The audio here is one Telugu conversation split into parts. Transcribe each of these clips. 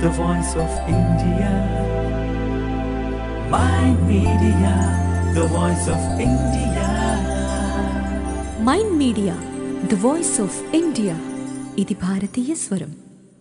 the voice of India. My media, the voice of India. Mind media the voice of India ఇది భారతీయ స్వరం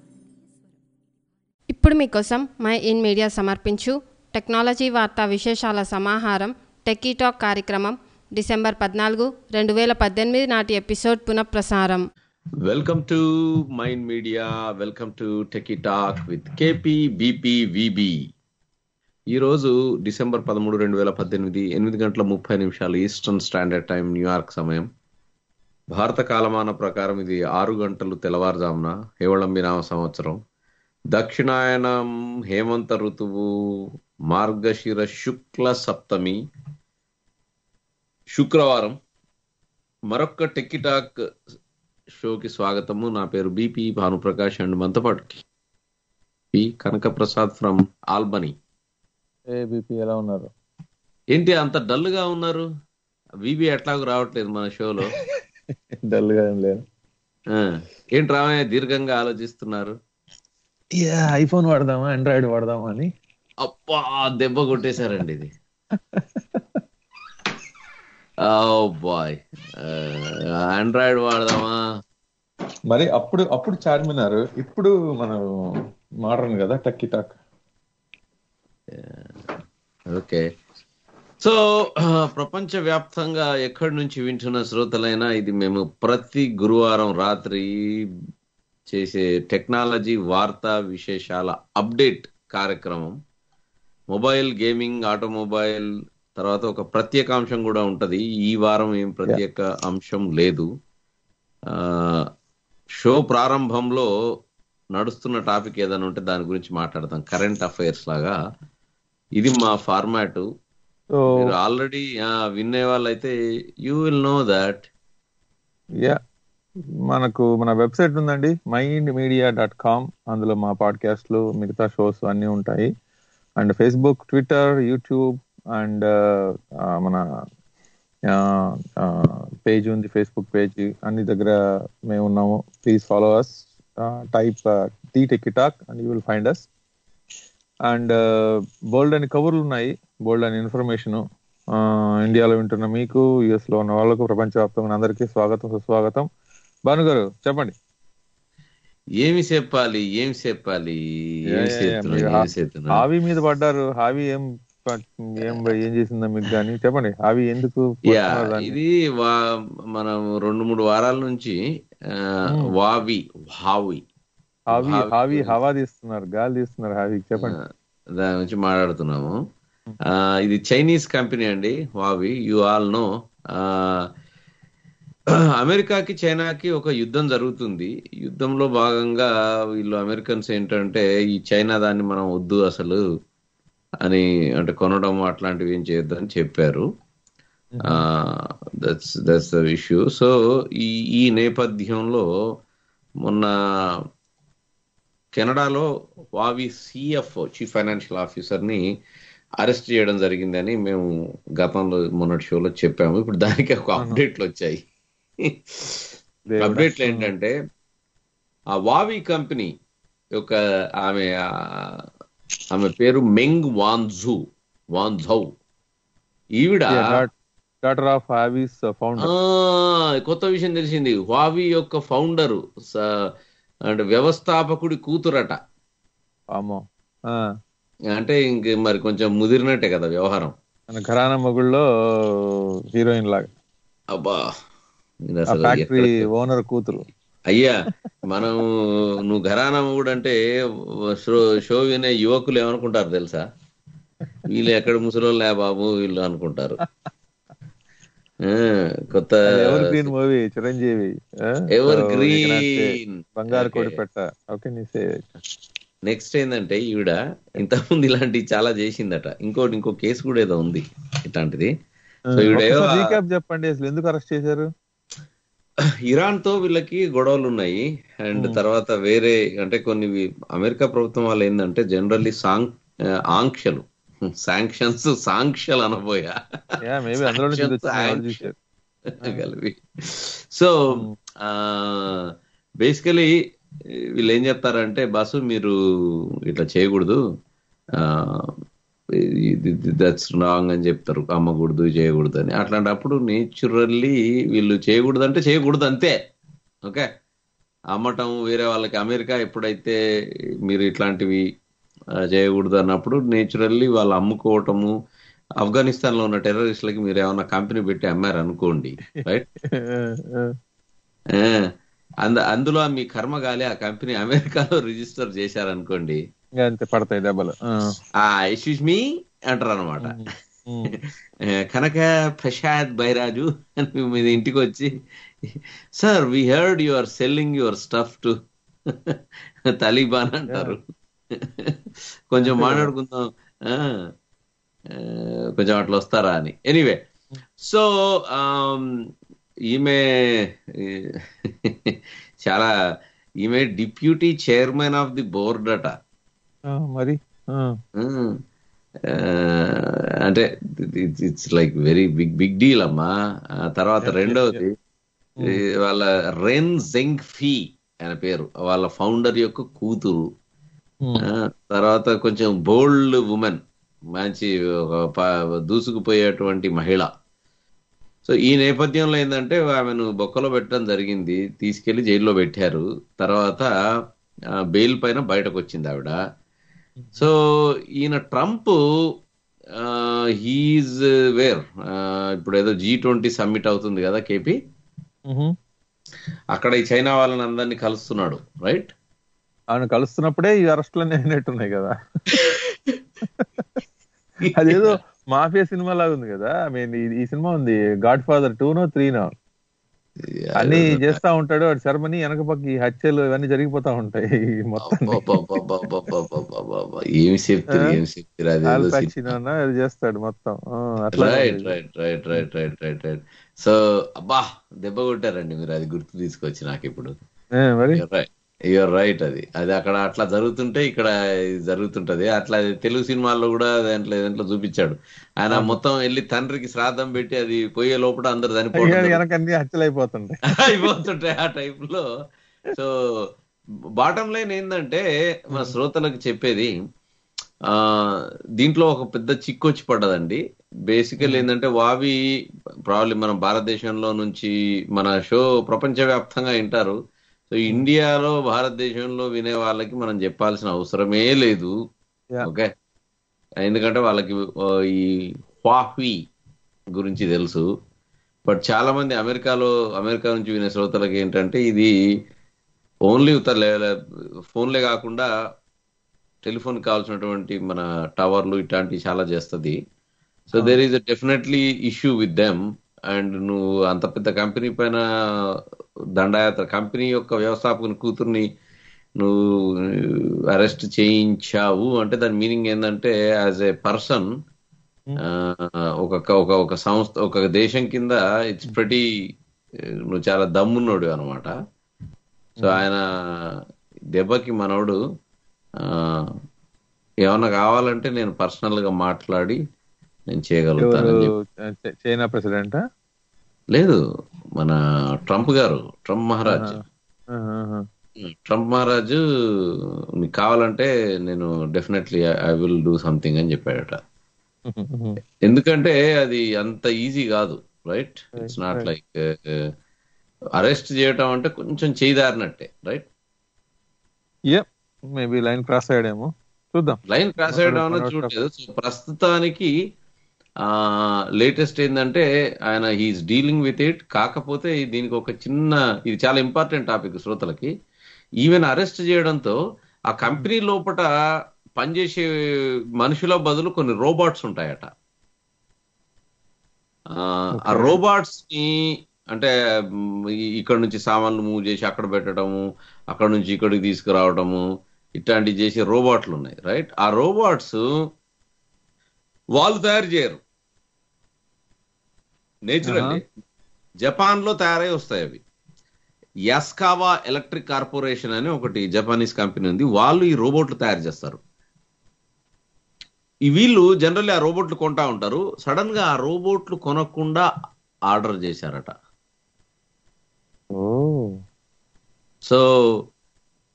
ఇప్పుడు మీకోసం మై ఇన్ మీడియా సమర్పించు టెక్నాలజీ వార్తా విశేషాల సమాహారం టెక్కీ టాక్ కార్యక్రమం డిసెంబర్ పద్నాలుగు రెండు వేల పద్దెనిమిది నాటి ఎపిసోడ్ పునఃప్రసారం welcome to mind media welcome to techie talk with KP BP VB ఈరోజు డిసెంబర్ పదమూడు రెండు వేల పద్దెనిమిది ఎనిమిది గంటల ముప్పై నిమిషాలు ఈస్టర్న్ స్టాండర్డ్ టైం న్యూయార్క్ సమయం భారత కాలమాన ప్రకారం ఇది ఆరు గంటలు తెల్లవారుజామున హేవళంబి నామ సంవత్సరం దక్షిణాయనం హేమంత ఋతువు మార్గశిర శుక్ల సప్తమి శుక్రవారం మరొక్క టెక్కీ టాక్ షోకి స్వాగతము నా పేరు బీపీ భానుప్రకాష్ అండ్ మనతో పాటు P Kanakaprasad from Albany A BP ఎలా ఉన్నారు ఏంటి అంత డల్ గా ఉన్నారు బీబీ ఎట్లాగూ రావట్లేదు మన షోలో డల్ గా ఏం లేదు ఆ, ఏంటి రామయ్య దీర్ఘంగా ఆలోచిస్తున్నారు యా ఐఫోన్ వాడదామా ఆండ్రాయిడ్ వాడదామా అని అబ్బా దెబ్బ కొట్టేశారండి ఇది బాయ్ ఆండ్రాయిడ్ వాడదామా మరి అప్పుడు అప్పుడు చార్మినార్ ఇప్పుడు మనం మోడర్న్ కదా టక్కి టాక్ ఓకే సో ప్రపంచ వ్యాప్తంగా ఎక్కడి నుంచి వింటున్న శ్రోతలైనా ఇది మేము ప్రతి గురువారం రాత్రి చేసే టెక్నాలజీ వార్తా విశేషాల అప్డేట్ కార్యక్రమం మొబైల్ గేమింగ్ ఆటోమొబైల్ తర్వాత ఒక ప్రత్యేక అంశం కూడా ఉంటది ఈ వారం ఏం ప్రత్యేక అంశం లేదు ఆ, షో ప్రారంభంలో నడుస్తున్న టాపిక్ ఏదైనా ఉంటే దాని గురించి మాట్లాడతాం కరెంట్ అఫైర్స్ లాగా ఇది మా ఫార్మాట్ సో మీరు ఆల్రెడీ వినే వాళ్ళైతే you will know that yeah మనకు మన వెబ్సైట్ ఉందండి మైండ్ మీడియా డాట్ కామ్ అందులో మా పాడ్కాస్ట్లు మిగతా షోస్ అన్నీ ఉంటాయి and Facebook Twitter YouTube and మన పేజ్ ఉంది ఫేస్బుక్ పేజ్ అన్ని దగ్గర మేము ఉన్నాము please follow us type T tech talk and you will find us and బోల్డ్ అని కబుర్లు ఉన్నాయి బోల్డ్ అని ఇన్ఫర్మేషన్ ఇండియాలో వింటున్న మీకు యుఎస్ లో ఉన్న వాళ్ళకు ప్రపంచవ్యాప్తంగా ఉన్న అందరికీ స్వాగతం సుస్వాగతం భాను గారు చెప్పండి ఏమి చెప్పాలి ఏం చెప్పాలి యా, ఏం యా, యా, చేస్తున్నావు మీరు ఏం చేస్తున్నావు హావీ మీద పడ్డారు హావీ ఏం ప- ఏం ఏం చేసిందో మీకు కానీ చెప్పండి హావీ ఎందుకు యా పడుతున్నారు దాన్ని? ఇది వా మనం రెండు మూడు వారాల నుంచి ఆ, వావి వావి హావీ హావీ హావీ హవా తీస్తున్నారు గాలి తీస్తున్నారు హావీ చెప్పండి ఆ, దాని గురించి మాట్లాడుతున్నాము ఆ, ఇది చైనీస్ కంపెనీ అండి వావి యు ఆల్ నో అమెరికాకి చైనాకి ఒక యుద్ధం జరుగుతుంది యుద్ధంలో భాగంగా వీళ్ళు అమెరికన్స్ ఏంటంటే ఈ చైనా దాన్ని మనం వద్దు అసలు అని అంటే కొనడం అట్లాంటివి ఏం చేయొద్దని చెప్పారు that's that's the issue so ఈ ఈ నేపథ్యంలో మొన్న కెనడాలో Huawei CFO chief financial officer ని అరెస్ట్ చేయడం జరిగిందని మేము గతంలో మొన్నటి షోలో చెప్పాము ఇప్పుడు దానికి ఒక అప్డేట్లు వచ్చాయి దేవుడా. అప్డేట్లు ఏంటంటే ఆ వావి కంపెనీ యొక్క ఆమె ఆ, ఆమె పేరు మెంగ్ వాన్జు వాన్జౌ ఈవిడ డాటర్ ఆఫ్ హావీస్ ఫౌండర్ ఆ, కొత్త విషయం తెలిసింది వావి యొక్క ఫౌండర్ అంటే వ్యవస్థాపకుడి కూతురట అమ్మో ఆ, అంటే ఇంక మరి కొంచెం ముదిరినట్టే కదా వ్యవహారం మన ఘరానా మొగుళ్ళలో హీరోయిన్ లాగా అబ్బా ఇది ఆ అసలు ఫ్యాక్టరీ ఎక్కడ- ఓనర్ కూతురు అయ్యా మనం నువ్వు ఘరానా కూడా అంటే షో షో వినే యువకులు ఏమనుకుంటారు తెలుసా వీళ్ళు ఎక్కడ ముసలోళ్ళే బాబు వీళ్ళు అనుకుంటారు ఆ, కొత్త ఎవర్ గ్రీన్ మూవీ చిరంజీవి ఆ? Ever So, you can say green బంగారు కోడి పెట్ట ఓకే నీ సే నెక్స్ట్ ఏంటంటే ఈవిడ ఇంతకుముందు ఇలాంటివి చాలా చేసిందట ఇంకోటి ఇంకో కేసు కూడా ఏదో ఉంది ఇట్లాంటిది సో ఈవిడ ఏదో రీక్యాప్ చెప్పండి అసలు ఎందుకు అరెస్ట్ చేశారు ఇరాన్ తో వీళ్ళకి గొడవలు ఉన్నాయి అండ్ తర్వాత వేరే అంటే కొన్ని వి- అమెరికా ప్రభుత్వం వాళ్ళు ఏంటంటే జనరల్లీ సాంగ్ ఆ, ఆంక్షలు శాంక్షన్స్ సాంక్షలు అనబోయా యా మేబీ అందులో నుంచి ఇది Sanctions, వచ్చింది, ఎవరు sanctions. చూశారు కలిపి సో బేసికలీ వీళ్ళు ఏం చెప్తారంటే బాసు మీరు ఇట్లా చేయకూడదు దట్స్ రాంగ్ అని చెప్తారు అమ్మకూడదు చేయకూడదు అని అట్లాంటప్పుడు నేచురల్లీ వీళ్ళు చేయకూడదు అంటే చేయకూడదు అంతే ఓకే అమ్మటం వేరే వాళ్ళకి అమెరికా ఎప్పుడైతే మీరు ఇట్లాంటివి ఆ, చేయకూడదు అన్నప్పుడు నేచురల్లీ వాళ్ళు అమ్ముకోవటము ఆఫ్ఘనిస్తాన్ లో ఉన్న టెర్రరిస్టులకి మీరు ఏమైనా కంపెనీ పెట్టి అమ్మారు అనుకోండి రైట్ అంద అందులో మీ కర్మగాలి ఆ కంపెనీ అమెరికాలో రిజిస్టర్ చేశారనుకోండి ఇంకా అంతే పడతాయి దెబ్బలు ఆ. ఆ ఇష్యూస్ మీ అంటారు అనమాట ఉమ్. కనుక ప్రసాద్ బైరాజు అని మీ ఇంటికి వచ్చి sir we heard you are selling your stuff to Taliban అంటారు కొంచెం మాట్లాడుకుందాం ఆ, ఆ, కొంచెం అట్లా వస్తారా అని ఎనీవే సో ఈమె చాలా ఈమె deputy chairman of the board అట ఆ, మరి ఆ. ఉమ్. ఆ, అంటే it's like very big big deal అమ్మా ఆ తర్వాత రెండవది ఈ వాళ్ళ రెన్ జెంగ్ ఫీ అనే పేరు వాళ్ళ ఫౌండర్ యొక్క కూతురు ఉమ్. ఆ, తర్వాత కొంచెం బోల్డ్ ఉమెన్ మంచి ఒక ప- దూసుకుపోయేటువంటి మహిళ సో ఈ నేపథ్యంలో ఏంటంటే ఆమెను బొక్కలో పెట్టడం జరిగింది తీసుకెళ్లి జైల్లో పెట్టారు తర్వాత బెయిల్ పైన బయటకు వచ్చింది ఆవిడ సో ఈయన ట్రంప్ హీజ్ వేర్ ఇప్పుడు ఏదో జీ ట్వంటీ సమ్మిట్ అవుతుంది కదా కేపీ ఉహు. అక్కడ ఈ చైనా వాళ్ళని అందరినీ కలుస్తున్నాడు రైట్ ఆయన కలుస్తున్నప్పుడే ఈ అరెస్టులన్నీ అయినట్టున్నాయి కదా అదేదో మాఫియా సినిమా లాగా ఉంది కదా ఐ మీన్ ఈ సినిమా ఉంది Godfather two no three no అన్ని చేస్తా ఉంటాడు వాడు శర్మని వెనక పక్క ఈ హత్యలు ఇవన్నీ జరిగిపోతా ఉంటాయి ఈ మొత్తం అబ్బబ్బబ్బబ్బబ్బబ్బబ్బబ్బబ్బ. ఏమి చెప్తారు ఏమి చెప్తారు అది ఆల్ ఏదో పచ్చినో అన్న అది చేస్తాడు మొత్తం ఆ, అట్లా right right right right right right right so అబ్బా దెబ్బ కొట్టారండి మీరు అది గుర్తు తీసుకొచ్చి నాకు ఇప్పుడు ఏ, మరి యూఆర్ రైట్ అది అది అక్కడ అట్లా జరుగుతుంటే ఇక్కడ ఇది జరుగుతుంటది అట్లా తెలుగు సినిమాల్లో కూడా దాంట్లో దాంట్లో చూపించాడు ఆయన మొత్తం వెళ్ళి తండ్రికి శ్రాద్ధం పెట్టి అది పోయే లోపల అందరు చనిపోతారు వెనక అన్ని హత్యలు అయిపోతుంటాయి అయిపోతుంటాయి ఆ టైప్ లో సో బాటం లైన్ ఏంటంటే మన శ్రోతలకు చెప్పేది ఆ దీంట్లో ఒక పెద్ద చిక్కు వచ్చి పడ్డదండి బేసికల్ ఏంటంటే వావి ప్రాబ్లీ మన భారతదేశంలో నుంచి మన షో ప్రపంచవ్యాప్తంగా వింటారు సో ఇండియాలో భారతదేశంలో వినే వాళ్ళకి మనం చెప్పాల్సిన అవసరమే లేదు Yeah. ఓకే ఎందుకంటే వాళ్ళకి ఆ, ఈ హువాహుయి గురించి తెలుసు బట్ చాలా మంది అమెరికాలో అమెరికా నుంచి వినే శ్రోతలకి ఏంటంటే ఇది ఓన్లీ ఫోన్లే కాకుండా టెలిఫోన్ కావాల్సినటువంటి మన టవర్లు ఇట్లాంటివి చాలా చేస్తుంది so there is definitely issue with them and నువ్వు అంత పెద్ద కంపెనీ పైన దండయాత్ర కంపెనీ యొక్క వ్యవస్థాపకుని కూతుర్ని నువ్వు అరెస్ట్ చేయించావు అంటే దాని మీనింగ్ ఏంటంటే యాజ్ ఏ పర్సన్ ఒక ఒక ఒక సంస్థ ఒక దేశం కింద ఇట్స్ ప్రతి నువ్వు చాలా దమ్మున్నాడు అనమాట సో ఆయన దెబ్బకి మనోడు ఆ, ఏమన్నా కావాలంటే నేను పర్సనల్ గా మాట్లాడి నేను చేయగలుగుతానని ఎవరు చెప్పి చై- చైనా ప్రెసిడెంట్ లేదు మన ట్రంప్ గారు ట్రంప్ మహారాజ్ ట్రంప్ మహారాజు నీకు కావాలంటే నేను definitely I will do something అని చెప్పాడట ఎందుకంటే అది అంత ఈజీ కాదు right it's not like arrest చేయటం అంటే కొంచెం చేయదారినట్టే right a maybe line cross అయ్యాడేమో చూద్దాం లైన్ క్రాస్ అయ్యడం అన్నది చూడలేదు సో ప్రస్తుతానికి ఆ లేటెస్ట్ ఏంటంటే ఆయన హీఈస్ డీలింగ్ విత్ ఇట్ కాకపోతే దీనికి ఒక చిన్న ఇది చాలా ఇంపార్టెంట్ టాపిక్ శ్రోతలకి ఈవెన్ అరెస్ట్ చేయడంతో ఆ కంపెనీ లోపల పనిచేసే మనుషుల బదులు కొన్ని రోబోట్స్ ఉంటాయట ఆ, ఆ రోబోట్స్ ని అంటే మ్, ఈ- ఇక్కడ నుంచి సామాన్లు మూవ్ చేసి అక్కడ పెట్టడము అక్కడ నుంచి ఇక్కడికి తీసుకురావడము ఇట్లాంటివి చేసే రోబోట్లు ఉన్నాయి రైట్ ఆ రోబోట్స్ వాళ్ళు తయారు చేయరు నేచురల్లీ జపాన్ లో తయారై వస్తాయి అవి యాస్కావా ఎలక్ట్రిక్ కార్పొరేషన్ అని ఒకటి జపానీస్ కంపెనీ ఉంది వాళ్ళు ఈ రోబోట్లు తయారు చేస్తారు ఈ వీళ్ళు జనరల్లీ ఆ రోబోట్లు కొంటా ఉంటారు సడన్ గా ఆ రోబోట్లు కొనకుండా ఆర్డర్ చేశారట ఓ సో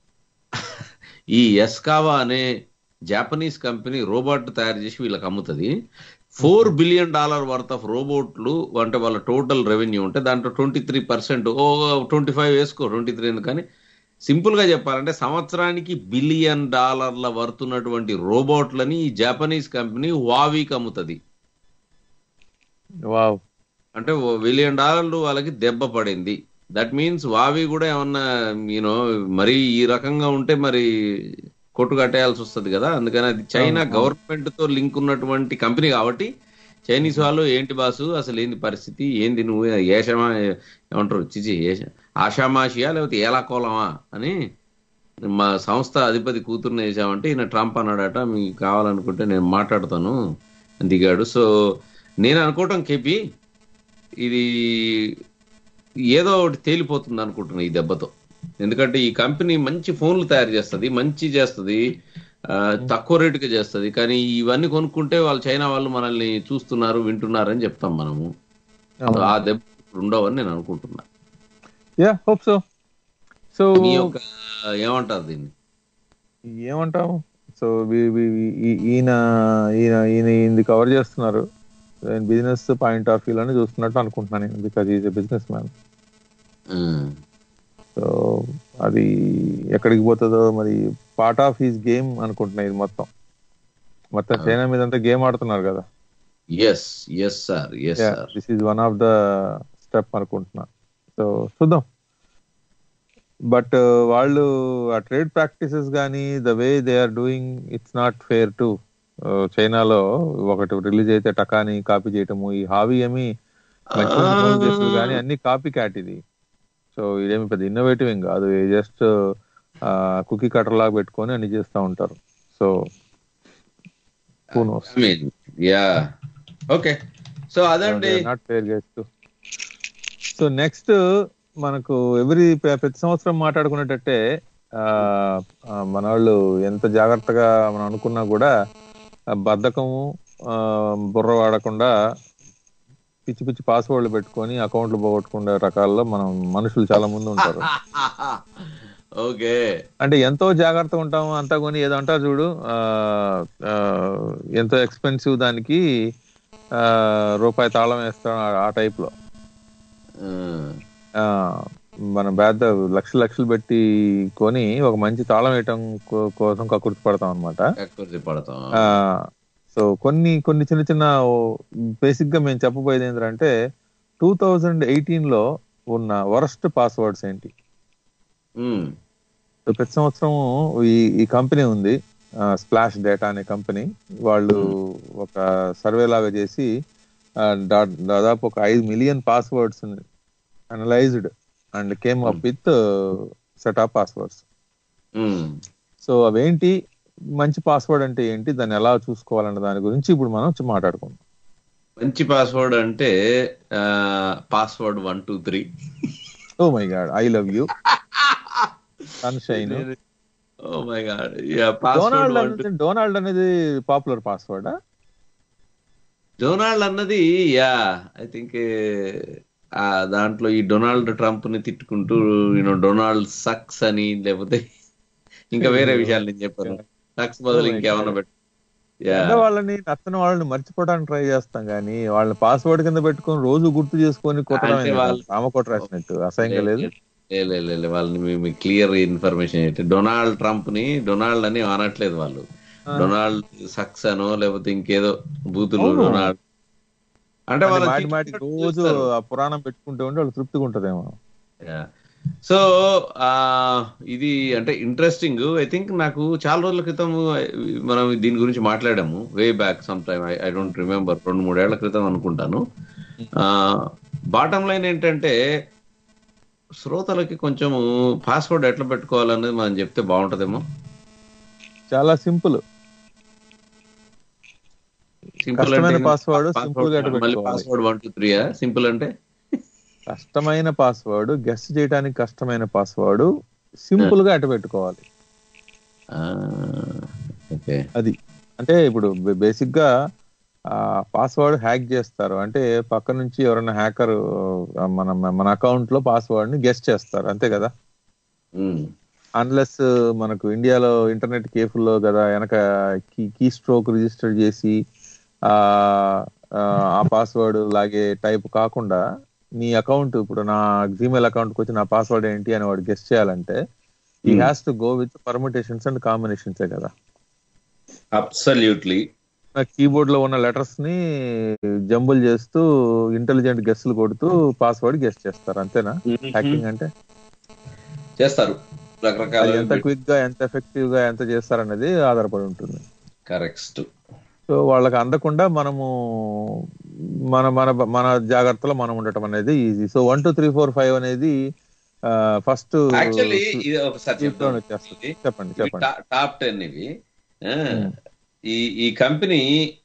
ఈ ఎస్కావా అనే జాపనీస్ కంపెనీ రోబోట్ తయారు చేసి వీళ్ళకి అమ్ముతుంది four billion dollar worth of రోబోట్లు అంటే వాళ్ళ టోటల్ రెవెన్యూ ఉంటే దాంట్లో ట్వంటీ త్రీ పర్సెంట్ ఓ ట్వంటీ ఫైవ్ వేసుకో ట్వంటీ త్రీ ఎందుకని సింపుల్ గా చెప్పాలంటే సంవత్సరానికి బిలియన్ డాలర్ల వర్తున్నటువంటి రోబోట్లని ఈ జాపనీస్ కంపెనీ వావీకి అమ్ముతుంది వావ్ అంటే బిలియన్ డాలర్లు వాళ్ళకి దెబ్బ పడింది దట్ మీన్స్ వావి కూడా ఏమన్నా యూనో మరి ఈ రకంగా ఉంటే మరి కొట్టు కట్టేయాల్సి వస్తుంది కదా అందుకని అది చైనా గవర్నమెంట్ తో లింక్ ఉన్నటువంటి కంపెనీ కాబట్టి చైనీస్ వాళ్ళు ఏంటి బాసు అసలు ఏంది పరిస్థితి ఏంది నువ్వు ఏషమా ఏమంటారు చిచి ఏష ఆషామాషియా లేకపోతే ఏలాకోలమా అని మా సంస్థ అధిపతి కూతుర్ని వేసామంటే ఈయన ట్రంప్ అన్నాడట మీకు కావాలనుకుంటే నేను మాట్లాడతాను అని దిగాడు సో నేను అనుకోవటం కేపీ ఇది ఏదో ఒకటి తేలిపోతుంది అనుకుంటున్నా ఈ దెబ్బతో ఎందుకంటే ఈ కంపెనీ మంచి ఫోన్లు తయారు చేస్తుంది మంచి చేస్తుంది ఆ, తక్కువ రేటుకి చేస్తుంది కానీ ఇవన్నీ కొనుక్కుంటే వాళ్ళు చైనా వాళ్ళు మనల్ని చూస్తున్నారు వింటున్నారని చెప్తాం మనము ఆ దెబ్బ ఇప్పుడు ఉండవని నేను అనుకుంటున్నా యా హోప్ సో సో మీ యొక్క ఏమంటారు దీన్ని ఏమంటాము సో ఈయన ఈయన ఈయన ఇది కవర్ చేస్తున్నారు బిజినెస్ పాయింట్ ఆఫ్ వ్యూ లోనే చూస్తున్నట్టు అనుకుంటున్నాను నేను because is a businessman um, so అది ఎక్కడికి పోతుందో మరి పార్ట్ ఆఫ్ హిస్ గేమ్ అనుకుంటున్నా ఇది మొత్తం మొత్తం చైనా మీద అంతా గేమ్ ఆడుతున్నారు కదా yes yes sir yes sir this is one of the step అనుకుంటున్నా సో చూద్దాం బట్ వాళ్ళు ఆ ట్రేడ్ ప్రాక్టీసెస్ కానీ the way they are doing it's not fair to చైనాలో ఒకటి రిలీజ్ అయితే టకాని కాపీ చేయటము ఈ హావీ ఏమి మంచి మంచి phones చేస్తుంది కానీ అన్ని కాపీ క్యాట్ ఇది సో ఇదేమి పెద్ద ఇన్నోవేటివ్ ఏం కాదు జస్ట్ కుకీ కటర్ లాగా పెట్టుకొని అన్ని చేస్తూ ఉంటారు so knows I mean yeah okay so అదండి not fair guess so next మనకు ఎవరి ప్రతి సంవత్సరం మాట్లాడుకునేటట్టే ఆ, ఆ, మన వాళ్ళు ఎంత జాగ్రత్తగా మనం అనుకున్నా కూడా ఆ బద్ధకము ఆ, బుర్ర వాడకుండా పిచ్చి పిచ్చి పాస్వర్డ్లు పెట్టుకొని అకౌంట్లు పోగొట్టుకునే రకాల్లో మనం మనుషులు చాలా మంది ఉంటారు ఓకే అంటే ఎంతో జాగ్రత్తగా ఉంటాము అంతా కొని ఏదో అంటారు చూడు ఆ, ఆ, ఎంతో ఎక్స్పెన్సివ్ దానికి ఆ, రూపాయి తాళం వేస్తాం ఆ- ఆ టైప్ లో ఆ, మన పెద్ద లక్షలు లక్షలు పెట్టి కొని ఒక మంచి తాళం వేయటం కో- కోసం కకుర్తి పడతాం అనమాట ఎక్కువ పడతాం సో కొన్ని కొన్ని చిన్న చిన్న బేసిక్ గా మేము చెప్పబోయేది ఏంటంటే టూ థౌజండ్ ఎయిటీన్ లో ఉన్న వరస్ట్ పాస్వర్డ్స్ ఏంటి ఉమ్, సో ప్రతి సంవత్సరం ఈ ఈ కంపెనీ ఉంది స్ప్లాష్ డేటా అనే కంపెనీ వాళ్ళు ఒక సర్వే లాగా చేసి ఆ, దా- దాదాపు ఒక ఐదు million passwords analysed and came up with set of passwords um. So అవేంటి మంచి పాస్వర్డ్ అంటే ఏంటి దాన్ని ఎలా చూసుకోవాలన్న దాని గురించి ఇప్పుడు మనం వచ్చి మాట్లాడుకుందాం మంచి పాస్వర్డ్ అంటే password one two three oh my god I love you sunshine oh my god Donald password అనేది డొనాల్డ్ అనేది పాపులర్ పాస్వర్డ్ డొనాల్డ్ అన్నది యా ఐ థింక్ ఆ దాంట్లో ఈ డొనాల్డ్ ట్రంప్ ని తిట్టుకుంటూ యూనో డొనాల్డ్ సక్స్ అని లేకపోతే ఇంకా వేరే విషయాలు నేను చెప్పాను సక్స్ బదులు ఇంకేమన్నా పెట్టు యా అంటే వాళ్ళని నచ్చని వాళ్ళని మర్చిపోవడానికి ట్రై చేస్తాం కానీ వాళ్ళని పాస్వర్డ్ కింద పెట్టుకొని రోజు గుర్తు చేసుకొని అంటే వాళ్ళు- రామ కొట్ట రాసినట్టు అసహ్యంగా లేదు లే- లే- లే- లే, వాళ్ళని మీ క్లియర్ ఇన్ఫర్మేషన్ అయితే డొనాల్డ్ ట్రంప్ ని డొనాల్డ్ అని అనట్లేదు వాళ్ళు డొనాల్డ్ సక్స్ అనో లేకపోతే ఇంకేదో బూతులు అవును. డొనాల్డ్ అంటే అంటే వాళ్ళు మాటి మాటి రోజు ఆ పురాణం పెట్టుకుంటే ఉంటే వాళ్ళు తృప్తిగా ఉంటదేమో సో ఆ ఇది అంటే ఇంట్రెస్టింగ్ ఐ థింక్ నాకు చాలా రోజుల క్రితం మనం దీని గురించి మాట్లాడాము way back some time I don't remember రెండు మూడేళ్ల క్రితం అనుకుంటాను బాటం లైన్ ఏంటంటే శ్రోతలకి కొంచెం పాస్వర్డ్ ఎట్లా పెట్టుకోవాలనేది మనం చెప్తే బాగుంటదేమో చాలా సింపుల్ సింపుల్ కష్టమైన అంటే password simple గా ఎట్లా మళ్ళీ పెట్టుకోవాలి? పాస్వర్డ్ వన్ టూ త్రీయా సింపుల్ అంటే కష్టమైన పాస్వర్డ్ గెస్ట్ చేయడానికి కష్టమైన పాస్వర్డ్ సింపుల్ గా అటు పెట్టుకోవాలి ఓకే అది అంటే ఇప్పుడు బేసిక్ గా ఆ పాస్వర్డ్ హ్యాక్ చేస్తారు అంటే పక్క నుంచి ఎవరైనా హ్యాకర్ మన మన అకౌంట్ లో పాస్వర్డ్ ని గెస్ట్ చేస్తారు అంతే కదా అన్లెస్ మనకు ఇండియాలో ఇంటర్నెట్ కేఫుల్లో కదా వెనక కీ కీ స్ట్రోక్ రిజిస్టర్ చేసి ఆ ఆ పాస్వర్డ్ లాగే టైప్ కాకుండా నీ అకౌంట్ ఇప్పుడు నా జీమెయిల్ అకౌంట్కి వచ్చి నా పాస్వర్డ్ ఏంటి అని వాడు గెస్ట్ చేయాలంటే ఈ has to go with permutations and కాంబినేషన్సే కదా అబ్సల్యూట్లీ నా కీబోర్డ్ లో ఉన్న లెటర్స్ ని జంబుల్ చేస్తూ ఇంటెలిజెంట్ గెస్ట్లు కొడుతూ పాస్వర్డ్ గెస్ట్ చేస్తారు అంతేనా హ్యాకింగ్ అంటే చేస్తారు అది రకరకాల ఎంత క్విక్ గా ఎంత ఎఫెక్టివ్ గా ఎంత చేస్తారనేది ఆధారపడి ఉంటుంది కరెక్ట్ సో వాళ్ళకి అందకుండా మనము మన మన మన జాగ్రత్తలో మనం ఉండటం అనేది easy so one two three four five అనేది ఫస్ట్ యాక్చువల్లీ ఇది ఒకసారి చెప్తాను వచ్చేస్తుంది చెప్పండి చెప్పండి టాప్ టెన్ ఇవి ఆ, ఈ ఈ కంపెనీ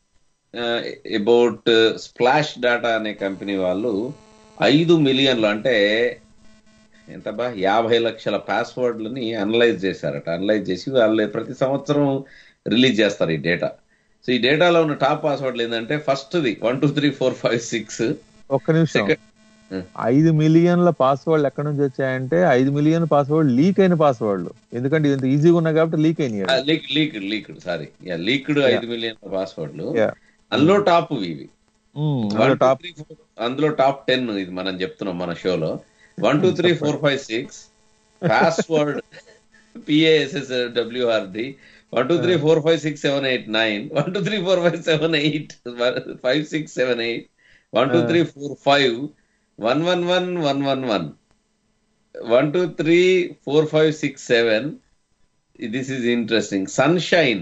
అబౌట్ స్ప్లాష్ డాటా అనే కంపెనీ వాళ్ళు ఐదు మిలియన్లు అంటే ఎంత బా యాభై లక్షల పాస్వర్డ్లని అనలైజ్ చేశారట అనలైజ్ చేసి వాళ్ళు ప్రతి సంవత్సరం రిలీజ్ చేస్తారు ఈ డేటా సో ఈ డేటాలో ఉన్న టాప్ పాస్వర్డ్లు ఏంటంటే ఫస్ట్ది one two three four five six ఒక్క నిమిషం Second- Hmm. ఐదు మిలియన్ల పాస్వర్డ్లు ఎక్కడి నుంచి వచ్చాయంటే ఐదు మిలియన్ పాస్వర్డ్ లీక్ అయిన పాస్వర్డ్లు ఎందుకంటే ఇది ఇంత ఈజీగా ఉన్నాయి కాబట్టి లీక్ అయినాయి leak leaked leaked sorry leaked ఐదు మిలియన్ పాస్వర్డ్లు Yeah. అందులో టాప్ ఇవి మ్మ్. వన్ అందులో టూ టాప్ త్రీ ఫోర్ అందులో టాప్ టెన్ ఇది మనం చెప్తున్నాం మన షోలో one two three four five six password P A S S W R D one two three four five six seven eight nine one two three four five seven eight five six seven eight one two three four five one one one one one one one two three four five six seven this is interesting sunshine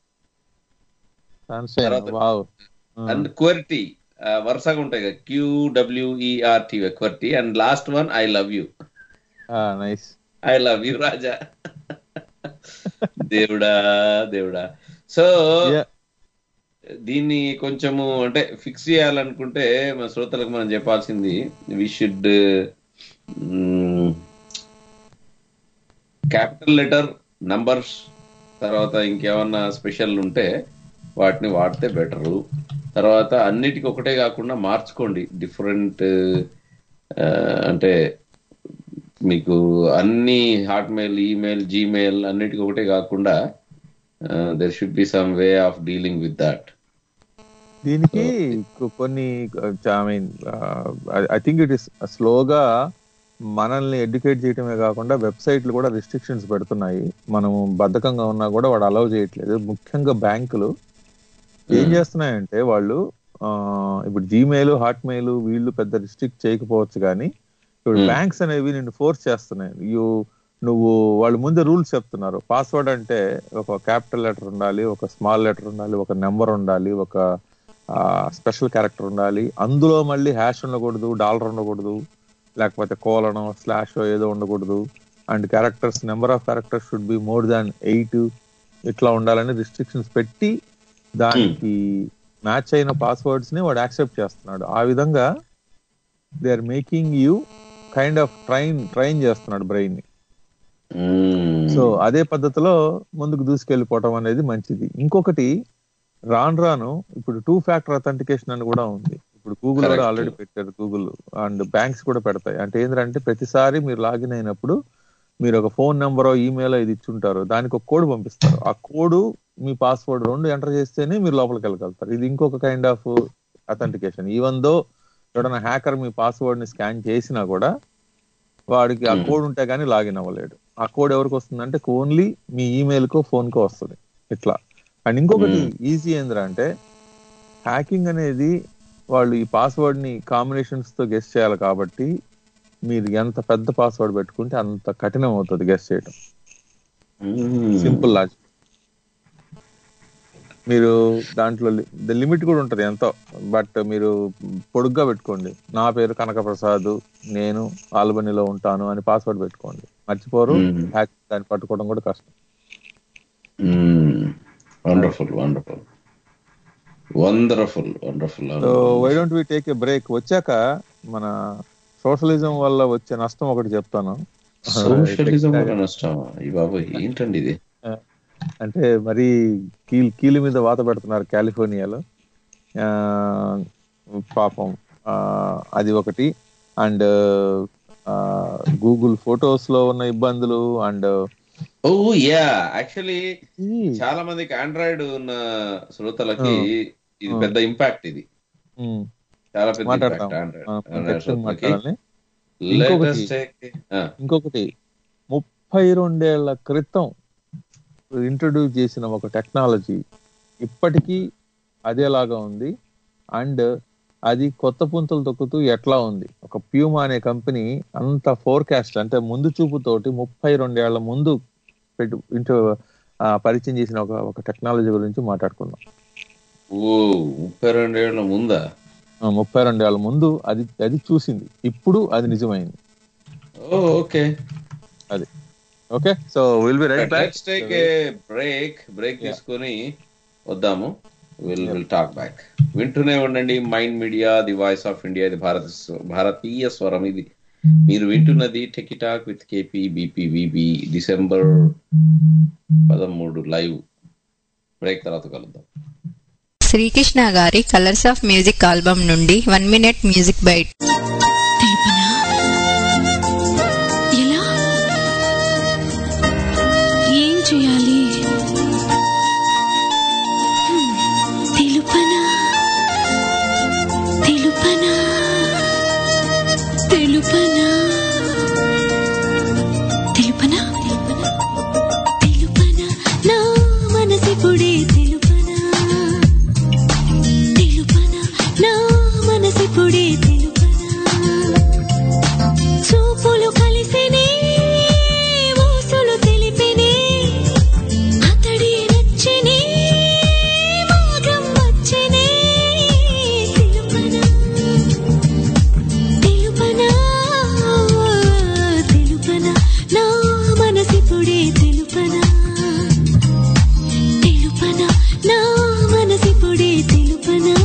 తర్వాత- వావ్ అండ్ క్వర్టీ వరుసగా ఉంటాయి కదా Q W E R T Y qwerty and last one I love you nice I love you రాజా దేవుడా దేవుడా సో దీన్ని కొంచెము అంటే ఫిక్స్ చేయాలనుకుంటే మన శ్రోతలకు మనం చెప్పాల్సింది we should capital letter numbers తర్వాత ఇంకేమన్నా స్పెషల్ ఉంటే వాటిని వాడితే బెటరు తర్వాత అన్నిటికీ ఒకటే కాకుండా మార్చుకోండి డిఫరెంట్ అంటే మీకు అన్ని హాట్మెయిల్ ఈమెయిల్ జీమెయిల్ అన్నిటికీ ఒకటే కాకుండా there should be some way of dealing with that దీనికి కొ- కొన్ని I mean I think it is స్లోగా మనల్ని ఎడ్యుకేట్ చేయటమే కాకుండా వెబ్సైట్లు కూడా రిస్ట్రిక్షన్స్ పెడుతున్నాయి మనము బద్ధకంగా ఉన్నా కూడా వాడు అలౌ చేయట్లేదు ముఖ్యంగా బ్యాంకులు ఏం చేస్తున్నాయంటే వాళ్ళు ఆ, ఇప్పుడు జీమెయిల్ హాట్మెయిల్ వీళ్ళు పెద్ద రిస్ట్రిక్ట్ చేయకపోవచ్చు కానీ ఇప్పుడు Hmm. బ్యాంక్స్ అనేవి నిన్ను ఫోర్స్ చేస్తున్నాయి యూ నువ్వు వాళ్ళు ముందే రూల్స్ చెప్తున్నారు పాస్వర్డ్ అంటే ఒక క్యాపిటల్ లెటర్ ఉండాలి ఒక స్మాల్ లెటర్ ఉండాలి ఒక నెంబర్ ఉండాలి ఒక స్పెషల్ క్యారెక్టర్ ఉండాలి అందులో మళ్ళీ హ్యాష్ ఉండకూడదు డాలర్ ఉండకూడదు లేకపోతే కోలనో స్లాష్ ఏదో ఉండకూడదు and characters number of characters should be more than eight ఇట్లా ఉండాలని రిస్ట్రిక్షన్స్ పెట్టి దానికి మ్యాచ్ అయిన పాస్వర్డ్స్ ని వాడు యాక్సెప్ట్ చేస్తున్నాడు ఆ విధంగా they are making you kind of train train చేస్తున్నాడు బ్రెయిన్ ని సో అదే పద్ధతిలో ముందుకు దూసుకెళ్ళిపోవటం అనేది మంచిది ఇంకొకటి రాను రాను ఇప్పుడు టూ ఫ్యాక్టర్ అథెంటికేషన్ అని కూడా ఉంది ఇప్పుడు గూగుల్ కూడా Correct. ఆల్రెడీ పెట్టారు గూగుల్ అండ్ బ్యాంక్స్ కూడా పెడతాయి అంటే ఏంటంటే ప్రతిసారి మీరు లాగిన్ అయినప్పుడు మీరు ఒక ఫోన్ నెంబర్ ఈమెయిల్ ఇది ఇచ్చుంటారు దానికి ఒక కోడ్ పంపిస్తారు ఆ కోడ్ మీ పాస్వర్డ్ రెండు ఎంటర్ చేస్తేనే మీరు లోపలికి వెళ్ళగలుగుతారు ఇది ఇంకొక kind of authentication even though ఎవడన్నా హ్యాకర్ మీ పాస్వర్డ్ ని స్కాన్ చేసినా కూడా వాడికి ఆ Hmm. కోడ్ ఉంటే గానీ లాగిన్ అవ్వలేడు ఆ కోడ్ ఎవరికి వస్తుందంటే ఓన్లీ మీ ఈమెయిల్ కో ఫోన్ కో వస్తుంది ఇట్లా అండ్ ఇంకొకటి Hmm. ఈజీ ఏంద్రా అంటే హ్యాకింగ్ అనేది వాళ్ళు ఈ పాస్వర్డ్ ని కాంబినేషన్స్ తో గెస్ట్ చేయాలి కాబట్టి మీరు ఎంత పెద్ద పాస్వర్డ్ పెట్టుకుంటే అంత కఠినం అవుతుంది గెస్ట్ చేయడం సింపుల్ లాజిక్ మీరు దాంట్లో లిమిట్ కూడా ఉంటది ఎంతో బట్ మీరు పొడుగ్గా పెట్టుకోండి నా పేరు కనక ప్రసాద్ నేను ఆల్బనీలో ఉంటాను అని పాస్వర్డ్ పెట్టుకోండి మర్చిపోరు Hmm. హ్యాక్ దాన్ని పట్టుకోవడం కూడా కష్టం wonderful wonderful wonderful wonderful so why don't we take a break వచ్చాక మన సోషలిజం వల్ల వచ్చే నష్టం ఒకటి చెప్తాను సోషలిజం నష్టం ఈ బాబు ఏంటండి ఇది అంటే మరి కీల్ కీలు మీద వాత పెడుతున్నారు కాలిఫోర్నియాలో ఆ, పాపం ఆ, అది ఒకటి అండ్ గూగుల్ ఫొటోస్ లో ఉన్న ఇబ్బందులు అండ్ ఓ యా యాక్చువల్లీ చాలా మందికి ఆండ్రాయిడ్ ఉన్న శ్రోతలకి ఇది ఆ. పెద్ద ఇంపాక్ట్ ఇది ఉమ్, చాలా పెద్ద మాట్లాడతాం ఇంపాక్ట్ ఆండ్రాయిడ్ మనం ఆండ్రాయిడ్ ఖచ్చితంగా శ్రోతలకి మాట్లాడాలి ఇంకొకటి- Let us take- ఆ, ఇంకొకటి ముప్పై రెండేళ్ల క్రితం ఇంట్రడ్యూస్ చేసిన ఒక టెక్నాలజీ ఇప్పటికీ అదేలాగా ఉంది అండ్ అది కొత్త పుంతలు తొక్కుతూ ఎట్లా ఉంది ఒక ప్యూమా అనే కంపెనీ అంత ఫోర్కాస్ట్ అంటే ముందు చూపుతోటి ముప్పై రెండేళ్ల ముందు పెట్టు ఇంటూ ఆ, పరిచయం చేసిన ఒక ఒక టెక్నాలజీ గురించి మాట్లాడుకుందాం ఓ ముప్పై రెండేళ్ల ముందా ఆ, ముప్పై రెండేళ్ల ముందు అది అది చూసింది ఇప్పుడు అది నిజమైంది ఓ ఓకే అది okay so will be right back let's take a break break తీసుకొని వద్దాము విల్ విల్ టాక్ బ్యాక్ వింటూనే ఉండండి mind media the voice of India ఇది భారత భారతీయ స్వరం ఇది మీరు వింటున్నది techie talk with KP BP VB December పదమూడు లైవ్ బ్రేక్ తర్వాత కలుద్దాం శ్రీకృష్ణ గారి కలర్స్ ఆఫ్ మ్యూజిక్ ఆల్బమ్ నుండి వన్ మినిట్ మ్యూజిక్ బైట్ తెలుపనా ఎలా ఏం చేయాలి హ్మ్, తెలుపనా తెలుపనా తెలుపనా తెలుపనా తెలుపనా నా మనసిపుడే తెలుపనా తెలుపనా నా మనసిపుడే తెలుపనా చూపులు కలిసినే ఊసులు తెలిపినే అతడి నచ్చినే మాగం వచ్చనే తెలుపనా తెలుపనా తెలుపనా నా మనసిపుడే తెలుపనా తెలుపనా నా మనసిపుడే తెలుపనా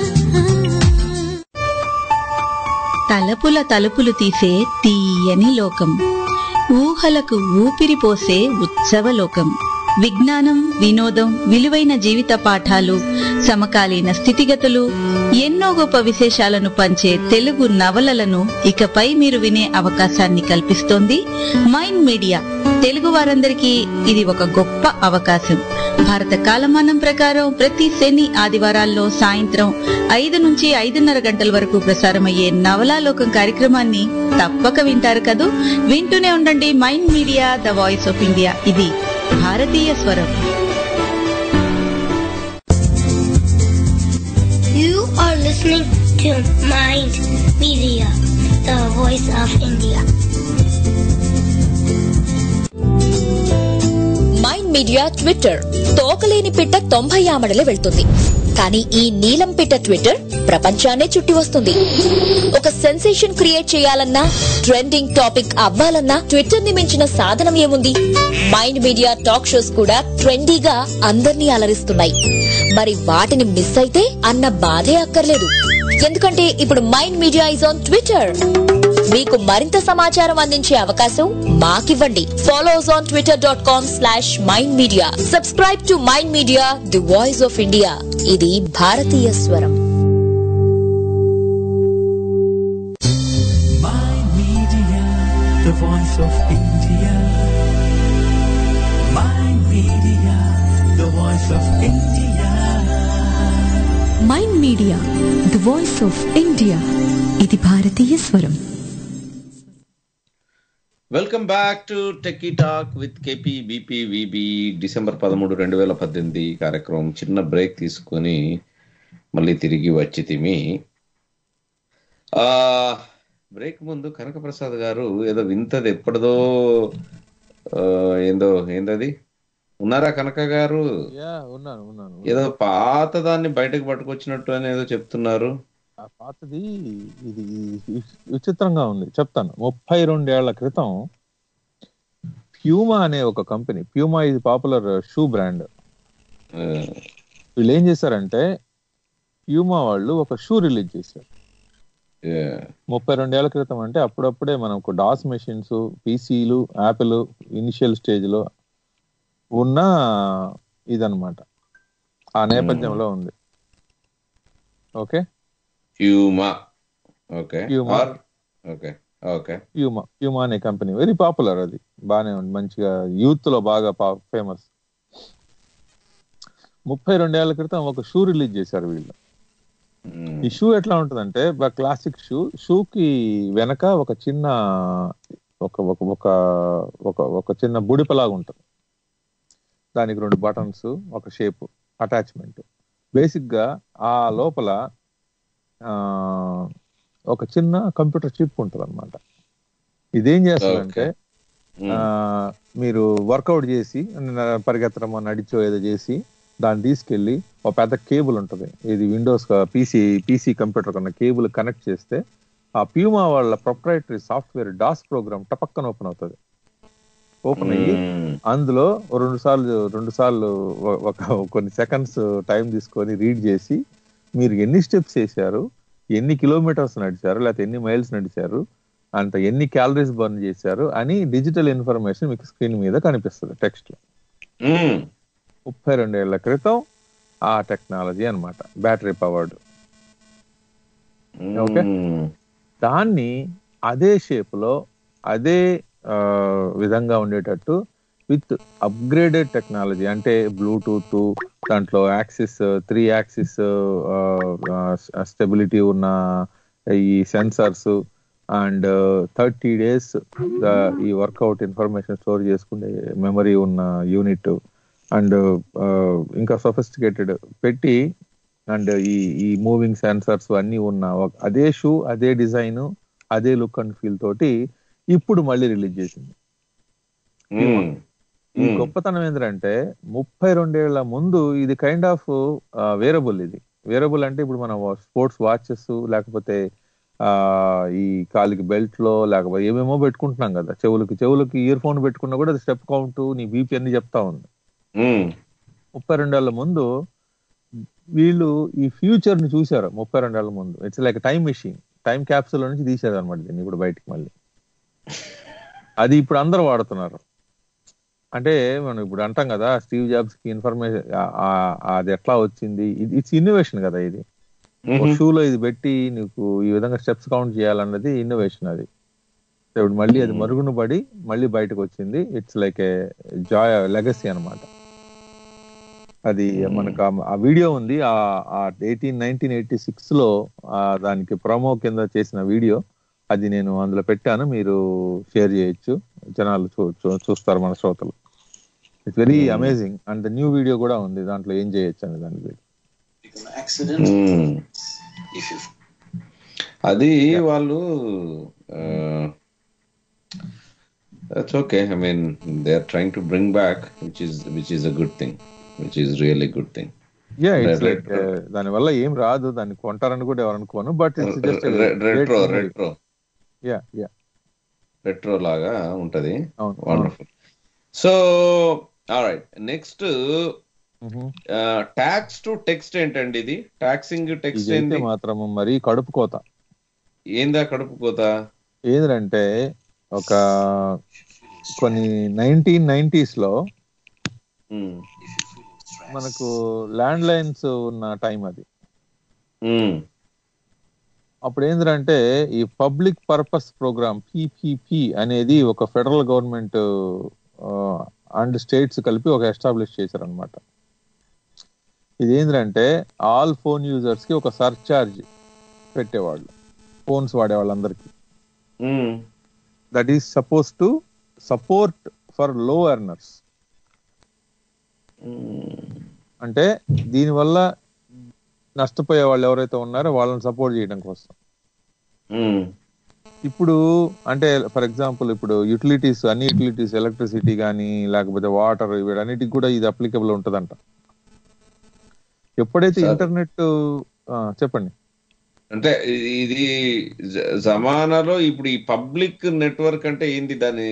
తలపుల తలుపులు తీసే తీయని లోకం ఊహలకు ఊపిరి పోసే ఉత్సవలోకం విజ్ఞానం వినోదం విలువైన జీవిత పాఠాలు సమకాలీన స్థితిగతులు ఎన్నో గొప్ప విశేషాలను పంచే తెలుగు నవలలను ఇకపై మీరు వినే అవకాశాన్ని కల్పిస్తోంది మైండ్ మీడియా తెలుగు వారందరికీ ఇది ఒక గొప్ప అవకాశం భారత కాలమానం ప్రకారం ప్రతి శని ఆదివారాల్లో సాయంత్రం ఐదు నుంచి ఐదున్నర గంటల వరకు ప్రసారమయ్యే నవలాలోకం కార్యక్రమాన్ని తప్పక వింటారు కదూ వింటూనే ఉండండి mind media the voice of India ఇది భారతీయ స్వరం You are listening to Mind Media, the voice of India. Mind media Twitter తోకలేని పిట్ట తొంభై ఆమడలే వెళ్తుంది కానీ ఈ నీలం పిట్ట ట్విట్టర్ ప్రపంచాన్నే చుట్టి వస్తుంది ఒక సెన్సేషన్ క్రియేట్ చేయాలన్నా ట్రెండింగ్ టాపిక్ అవ్వాలన్నా ట్విట్టర్ ని మించిన సాధనం ఏముంది మైండ్ మీడియా టాక్ షోస్ కూడా ట్రెండీగా అందర్నీ అలరిస్తున్నాయి మరి వాటిని మిస్ అయితే అన్న బాధే అక్కర్లేదు ఎందుకంటే ఇప్పుడు mind media is on Twitter మీకు మరింత సమాచారం అందించే అవకాశం మాకివ్వండి follows on Twitter dot com slash mind media subscribe to mind media the voice of India ఇది భారతీయ స్వరం Mind Media, the voice of India. Mind Media, the voice of India. Mind media the voice of India ఇది భారతీయ స్వరం welcome back to techie talk with KP BP VB December పదమూడు రెండు వేల పద్దెనిమిది కార్యక్రమం చిన్న బ్రేక్ తీసుకొని మళ్ళీ తిరిగి వచ్చి తిమి ఆ బ్రేక్ ముందు కనకప్రసాద్ గారు ఏదో వింతది ఎప్పటిదో ఆ, ఏందో ఏందది ఉన్నారా కనక గారు యా ఉన్నాను ఉన్నాను ఏదో పాత దాన్ని బయటకు పట్టుకొచ్చినట్టు అని ఏదో చెప్తున్నారు ఆ పాతది ఇది వి- విచిత్రంగా ఉంది చెప్తాను ముప్పై రెండేళ్ల క్రితం ప్యూమా అనే ఒక కంపెనీ ప్యూమా ఇది పాపులర్ షూ బ్రాండ్ ఆ, వీళ్ళు ఏం చేశారంటే ప్యూమా వాళ్ళు ఒక షూ రిలీజ్ చేశారు ఏ, ముప్పై రెండేళ్ల క్రితం అంటే అప్పుడప్పుడే మనకు డాస్ మెషిన్స్ పీసీలు యాపిల్ ఇనిషియల్ స్టేజ్ లో ఉన్న ఇదన్నమాట ఆ నేపథ్యంలో ఉంది okay Puma okay Puma. Or okay okay Puma Puma అనే కంపెనీ వెరీ పాపులర్ అది బాగానే ఉంది మంచిగా యూత్ లో బాగా ఫేమస్ ముప్పై రెండేళ్ల క్రితం ఒక షూ రిలీజ్ చేశారు వీళ్ళు ఈ షూ ఎట్లా ఉంటుందంటే క్లాసిక్ షూ షూకి వెనక ఒక చిన్న ఒక ఒక ఒక ఒక ఒక చిన్న బుడిపలాగా ఉంటుంది దానికి రెండు బటన్స్ ఒక షేప్ అటాచ్మెంట్ బేసిక్ గా ఆ లోపల ఆ, ఒక చిన్న కంప్యూటర్ చిప్ ఉంటుంది అనమాట ఇదేం చేస్తుందంటే ఆ, మీరు వర్కౌట్ చేసి న- పరిగెత్తడమో నడిచో ఏదో చేసి దాన్ని తీసుకెళ్లి ఒక పెద్ద కేబుల్ ఉంటుంది ఇది విండోస్ పీసీ పీసీ కంప్యూటర్ కన్నా కేబుల్ కనెక్ట్ చేస్తే ఆ ప్యూమా వాళ్ళ ప్రొప్రైటరీ సాఫ్ట్వేర్ డాస్ ప్రోగ్రామ్ టపక్కన ఓపెన్ అవుతుంది ఓపెన్ అయ్యి అందులో ఓ రెండు సార్లు రెండు సార్లు ఒ- ఒక కొన్ని సెకండ్స్ టైం తీసుకొని రీడ్ చేసి మీరు ఎన్ని స్టెప్స్ చేశారు ఎన్ని కిలోమీటర్స్ నడిచారు లేకపోతే ఎన్ని మైల్స్ నడిచారు అంత ఎన్ని క్యాలరీస్ బర్న్ చేశారు అని డిజిటల్ ఇన్ఫర్మేషన్ మీకు స్క్రీన్ మీద కనిపిస్తుంది టెక్స్ట్ లో ముప్పై రెండేళ్ల క్రితం ఆ టెక్నాలజీ అన్నమాట బ్యాటరీ పవర్డ్ ఓకే దాన్ని అదే షేప్ లో అదే ఆ, విధంగా ఉండేటట్టు విత్ అప్గ్రేడెడ్ టెక్నాలజీ అంటే బ్లూటూత్ దాంట్లో యాక్సిస్ త్రీ యాక్సిస్ స్టెబిలిటీ ఉన్న ఈ సెన్సార్స్ అండ్ థర్టీ డేస్ ఈ వర్కౌట్ ఇన్ఫర్మేషన్ స్టోర్ చేసుకునే మెమరీ ఉన్న యూనిట్ అండ్ ఇంకా సొఫిస్టికేటెడ్ పెట్టి అండ్ ఈ ఈ మూవింగ్ సెన్సార్స్ అన్ని ఉన్న ఒక- అదే షూ అదే డిజైన్ అదే లుక్ అండ్ ఫీల్ తోటి ఇప్పుడు మళ్ళీ రిలీజ్ చేసింది ఈ గొప్పతనం ఏంటంటే ముప్పై రెండేళ్ల ముందు ఇది కైండ్ ఆఫ్ వేరబుల్ ఇది వేరబుల్ అంటే ఇప్పుడు మనం స్పోర్ట్స్ వాచెస్ లేకపోతే ఆ ఈ కాలికి బెల్ట్ లో లేకపోతే ఏమేమో పెట్టుకుంటున్నాం కదా చెవులకి చెవులకి ఇయర్ ఫోన్ పెట్టుకున్నా కూడా అది స్టెప్ కౌంట్ నీ బీపీ అన్ని చెప్తా ఉంది ముప్పై రెండేళ్ల ముందు వీళ్ళు ఈ ఫ్యూచర్ ని చూశారు ముప్పై రెండేళ్ల ముందు it's like time machine time capsule నుంచి తీశారు అనమాట దీన్ని ఇప్పుడు బయటికి మళ్ళీ అది ఇప్పుడు అందరూ వాడుతున్నారు అంటే మనం ఇప్పుడు అంటాం కదా స్టీవ్ జాబ్స్ కి ఇన్ఫర్మేషన్ అది ఎట్లా వచ్చింది ఇట్స్ ఇన్నోవేషన్ కదా ఇది షూలో ఇది పెట్టి నీకు ఈ విధంగా స్టెప్స్ కౌంట్ చేయాలన్నది ఇన్నోవేషన్ అది So ఇప్పుడు మళ్ళీ అది మరుగున పడి మళ్ళీ బయటకు వచ్చింది it's like a joy legacy అన్నమాట అది మనకు ఆ- ఆ వీడియో ఉంది ఆ ఎయిటీన్ నైన్టీన్ ఎయిటీ సిక్స్ లో ఆ దానికి ప్రోమో కింద చేసిన వీడియో అది నేను అందులో పెట్టాను మీరు షేర్ చేయొచ్చు జనాలు చూ చూ- చూస్తారు మన శ్రోతలు it's very amazing and new video కూడా ఉంది దాంట్లో ఏం చేయొచ్చు అనే దాని గురించి అది వాళ్ళు that's okay I mean they are trying to bring back which is which is a good thing which is really good thing yeah it's Red- like దాని వల్ల ఏం రాదు దాన్ని కొంటారని కూడా ఎవరు అనుకోను but it's just retro retro yeah yeah retro లాగా ఉంటది అవును, wonderful so right next tax to text ఏంటండి ఇది టాక్సింగ్ టెక్స్ట్ ఇదైతే ఏంది మాత్రం మరి కడుపు కోత ఏందా కడుపు కోత ఏంటంటే ఒక కొన్ని నైన్టీన్ నైన్టీస్ లో మనకు ల్యాండ్ లైన్స్ ఉన్న టైం అది అప్పుడు ఏంటంటే ఈ పబ్లిక్ పర్పస్ ప్రోగ్రామ్ పిపిపి అనేది ఒక ఫెడరల్ గవర్నమెంట్ అండ్ స్టేట్స్ కలిపి ఒక ఎస్టాబ్లిష్ చేశారనమాట ఇది ఏంటంటే ఆల్ ఫోన్ యూజర్స్ కి ఒక సర్చార్జ్ పెట్టేవాళ్ళు ఫోన్స్ వాడే వాళ్ళందరికీ that is suppose to support for low earners అంటే దీనివల్ల నష్టపోయే వాళ్ళు ఎవరైతే ఉన్నారో వాళ్ళని సపోర్ట్ చేయడం కోసం ఇప్పుడు అంటే ఫర్ ఎగ్జాంపుల్ ఇప్పుడు యుటిలిటీస్ అన్ని యుటిలిటీస్ ఎలక్ట్రిసిటీ కానీ లేకపోతే వాటర్ వీటన్నిటికి కూడా ఇది అప్లికబుల్ ఉంటదంట ఎప్పుడైతే Sir. ఇంటర్నెట్ చెప్పండి అంటే ఇది జ- జమానాలో ఇప్పుడు ఈ పబ్లిక్ నెట్వర్క్ అంటే ఏంది దాని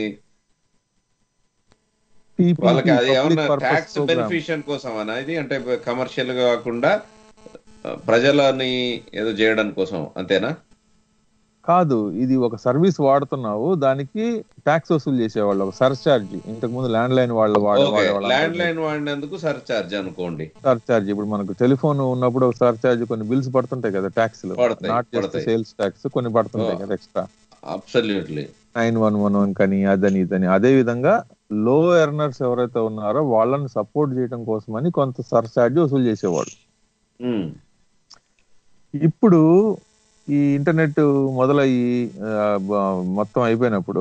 PPP, వాళ్ళకి అది Public ఏమన్నా Purpose ట్యాక్స్ Program. బెనిఫిషియన్ కోసమనా ఇది అంటే కమర్షియల్ గా కాకుండా ఆ, ప్రజలని ఏదో చేయడం కోసం అంతేనా కాదు ఇది ఒక సర్వీస్ వాడుతున్నావు దానికి ట్యాక్స్ వసూలు చేసేవాళ్ళు ఒక సర్చార్జ్ ఇంతకు ముందు ల్యాండ్ లైన్ వాళ్ళు వాడే ఓకే వాడేవాళ్ళు ల్యాండ్ లైన్ వాడినందుకు సర్చార్జ్ అనుకోండి సర్చార్జ్ ఇప్పుడు మనకు టెలిఫోన్ ఉన్నప్పుడు ఒక సర్చార్జ్ కొన్ని బిల్స్ పడుతుంటాయి కదా ట్యాక్స్ పడతాయి, నాట్ జస్ట్ పడతాయి. సేల్స్ ట్యాక్స్ కొన్ని పడుతుంటాయి ఓ. కదా extra absolutely nine one one one కానీ అదని ఇదని అదే విధంగా లో ఎర్నర్స్ ఎవరైతే ఉన్నారో వాళ్ళని సపోర్ట్ చేయడం కోసమని కొంత సర్చార్జ్ వసూలు చేసేవాడు ఇప్పుడు ఈ ఇంటర్నెట్ మొదలయ్యి ఆ, బ- మొత్తం అయిపోయినప్పుడు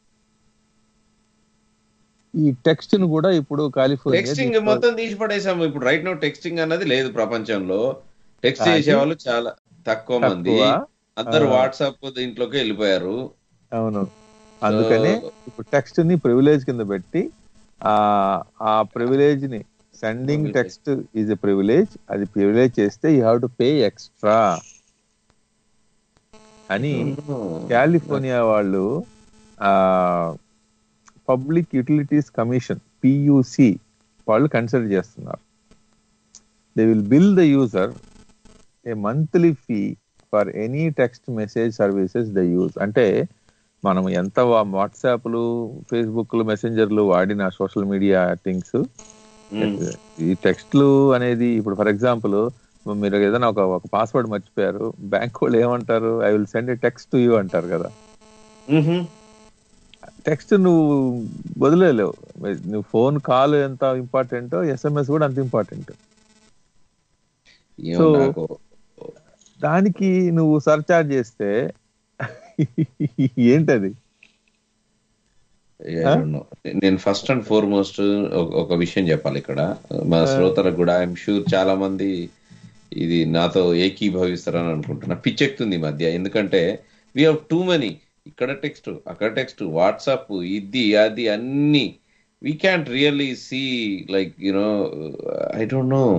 ఈ టెక్స్ట్ ను కూడా ఇప్పుడు కాలిఫోర్నియా టెక్స్టింగ్ తీసుకో- మొత్తం తీసి పడేసాము ఇప్పుడు రైట్ నో టెక్స్టింగ్ అన్నది లేదు ప్రపంచంలో టెక్స్ట్ అది చేసే వాళ్ళు చాలా తక్కువ మంది తక్కువ. అందరు ఆ. వాట్సాప్ దీంట్లోకి వెళ్ళిపోయారు అవును అందుకని ఇప్పుడు టెక్స్ట్ ని ప్రివిలేజ్ కింద పెట్టి ఆ ఆ ప్రివిలేజ్ ని sending text is a privilege అది ప్రివిలేజ్ చేస్తే you have to pay extra అని కాలిఫోర్నియా వాళ్ళు ఆ పబ్లిక్ యూటిలిటీస్ కమిషన్ పియుసి వాళ్ళు కన్సిడర్ చేస్తున్నారు they will bill the user a monthly fee for any text message services the use అంటే మనం ఎంత వాట్సాప్లు ఫేస్బుక్లు మెసెంజర్లు వాడిన సోషల్ మీడియా థింగ్స్ ఈ టెక్స్ట్లు అనేది ఇప్పుడు ఫర్ ఎగ్జాంపుల్ మీరు ఏదైనా ఒక ఒక పాస్వర్డ్ మర్చిపోయారు బ్యాంక్ వాళ్ళు ఏమంటారు I will send a text to you అంటారు కదా టెక్స్ట్ నువ్వు వదిలేలేవు నువ్వు ఫోన్ కాల్ ఎంత ఇంపార్టెంట్ ఎస్ఎంఎస్ కూడా అంత ఇంపార్టెంట్ ఏమో సో నాకు దానికి నువ్వు సర్చార్జ్ చేస్తే ఏంటది I don't know. నేను ఫస్ట్ అండ్ ఫార్మోస్ట్ ఒక విషయం చెప్పాలి ఇక్కడ మా శ్రోతలకు కూడా ఐఎమ్ షూర్ చాలా మంది ఇది నాతో ఏకీభవిస్తారని అనుకుంటున్నా పిచ్చెక్కుతుంది ఈ మధ్య ఎందుకంటే వీ హావ్ టూ మనీ ఇక్కడ టెక్స్ట్ అక్కడ టెక్స్ట్ వాట్సాప్ ఇది అది అన్ని we can't really see like you know I don't know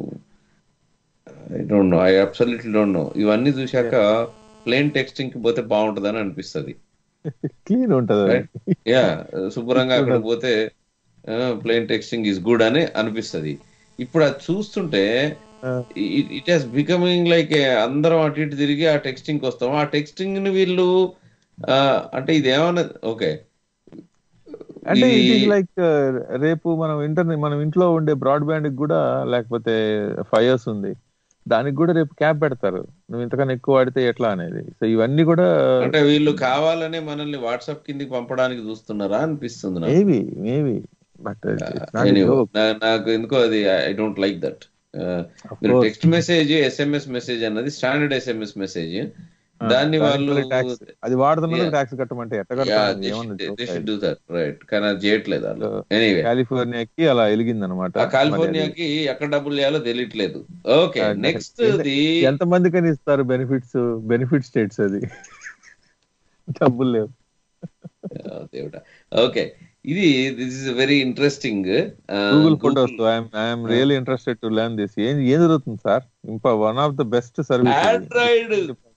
I don't know I absolutely don't know ఇవన్నీ చూశాక ప్లేన్ టెక్స్టింగ్ కి పోతే బాగుంటుందని అనిపిస్తుంది క్లీన్ ఉంటది యా శుభ్రంగా అక్కడ పోతే ప్లేన్ టెక్స్టింగ్ ఇస్ గుడ్ అని అనిపిస్తది ఇప్పుడు అది చూస్తుంటే ఇట్ హాస్ బికమింగ్ లైక్ అందరం అటు ఇటు తిరిగి ఆ టెక్స్టింగ్ వస్తాం ఆ టెక్స్టింగ్ ని వీళ్ళు ఆ, అంటే ఇది ఏమన్నా ఓకే అంటే ఇది- ఇట్ ఈస్ లైక్ రేపు మనం ఇంటర్నెట్ మనం ఇంట్లో ఉండే బ్రాడ్బ్యాండ్ కూడా లేకపోతే ఫైర్స్ ఉంది దానికి కూడా రేపు క్యాప్ పెడతారు నువ్వు ఇంతకన్నా ఎక్కువ వాడితే ఎట్లా అనేది సో ఇవన్నీ కూడా అంటే వీళ్ళు కావాలనే మనల్ని వాట్సాప్ కిందికి పంపడానికి చూస్తున్నారా అనిపిస్తుంది నాకు మేబీ మేబీ బట్ Anyway, నా- నాకు ఎందుకో అది ఐ డోంట్ లైక్ దట్ మీరు course. Text message SMS message అన్నది స్టాండర్డ్ ఎస్ఎంఎస్ మెసేజ్ దాన్ని వాళ్ళు అది వాడుతున్నది Yeah. ట్యాక్స్ కట్టమంటే ఎట్ట Yeah, కడతారు they ఏమన్నా should- they should do that, right. కానీ అది చేయట్లేదు వాళ్ళు So, ఎనీవే కాలిఫోర్నియాకి అలా వెలిగింది అనమాట ఆ కాలిఫోర్నియాకి ఎక్కడ డబ్బులు చేయాలో తెలియట్లేదు ఓకే నెక్స్ట్ ది ఎంత మందికని ఇస్తారు బెనిఫిట్స్ బెనిఫిట్ స్టేట్స్ అది డబ్బులు లేవు దేవుడా ఓకే ఇది this is very interesting Google Photos I'm real interested to learn this ఏం ఏం జరుగుతుంది సార్ ఇంకా one of the best service Android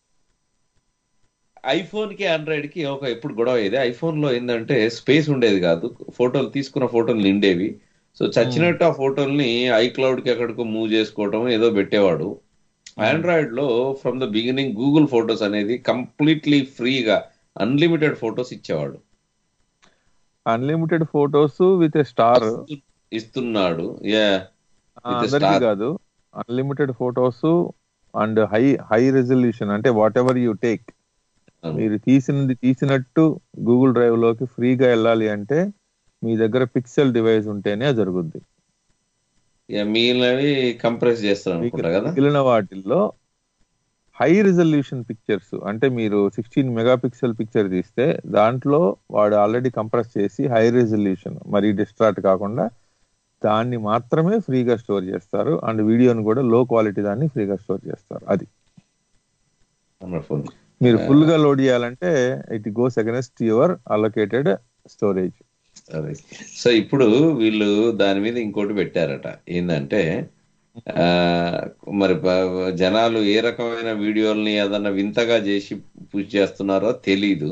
iPhone కి ఆండ్రాయిడ్ కి ఒక ఎప్పుడు గొడవ అయ్యేది ఐఫోన్ లో ఏంటంటే స్పేస్ ఉండేది కాదు ఫోటోలు తీసుకున్న ఫోటోలు నిండేవి సో చచ్చినట్టు ఆ ఫోటోల్ని ఐక్లౌడ్ కి ఎక్కడికో మూవ్ చేసుకోవటం ఏదో పెట్టేవాడు ఆండ్రాయిడ్ లో from the beginning Google Photos అనేది కంప్లీట్లీ ఫ్రీగా అన్లిమిటెడ్ ఫోటోస్ ఇచ్చేవాడు unlimited photos with a star ఇస్తున్నాడు యా అందరికీ కాదు unlimited photos and high high resolution అంటే వాట్ ఎవర్ యూ టేక్ మీరు తీసినది తీసినట్టు గూగుల్ డ్రైవ్ లోకి ఫ్రీగా వెళ్ళాలి అంటే మీ దగ్గర పిక్సెల్ డివైస్ ఉంటేనే అది జరుగుద్ది మిగిలినవి కంప్రెస్ చేస్తారు అనుకుంటా కదా మిగిలిన వాటిల్లో హై రిజల్యూషన్ పిక్చర్స్ అంటే మీరు సిక్స్టీన్ మెగా పిక్సెల్ పిక్చర్ తీస్తే దాంట్లో వాడు ఆల్రెడీ కంప్రెస్ చేసి హై రిజల్యూషన్ మరి డిస్ట్రాక్ట్ కాకుండా దాన్ని మాత్రమే ఫ్రీగా స్టోర్ చేస్తారు అండ్ వీడియోని కూడా లో క్వాలిటీ దాన్ని ఫ్రీగా స్టోర్ చేస్తారు అది వండర్ఫుల్ మీరు ఫుల్ గా లోడ్ చేయాలంటే it goes against your allocated storage సరే సో ఇప్పుడు వీళ్ళు దాని మీద ఇంకోటి పెట్టారట ఏంటంటే ఆ, మరి ప- జనాలు ఏ రకమైన వీడియోల్ని ఏదన్నా వింతగా చేసి పుష్ చేస్తున్నారో తెలీదు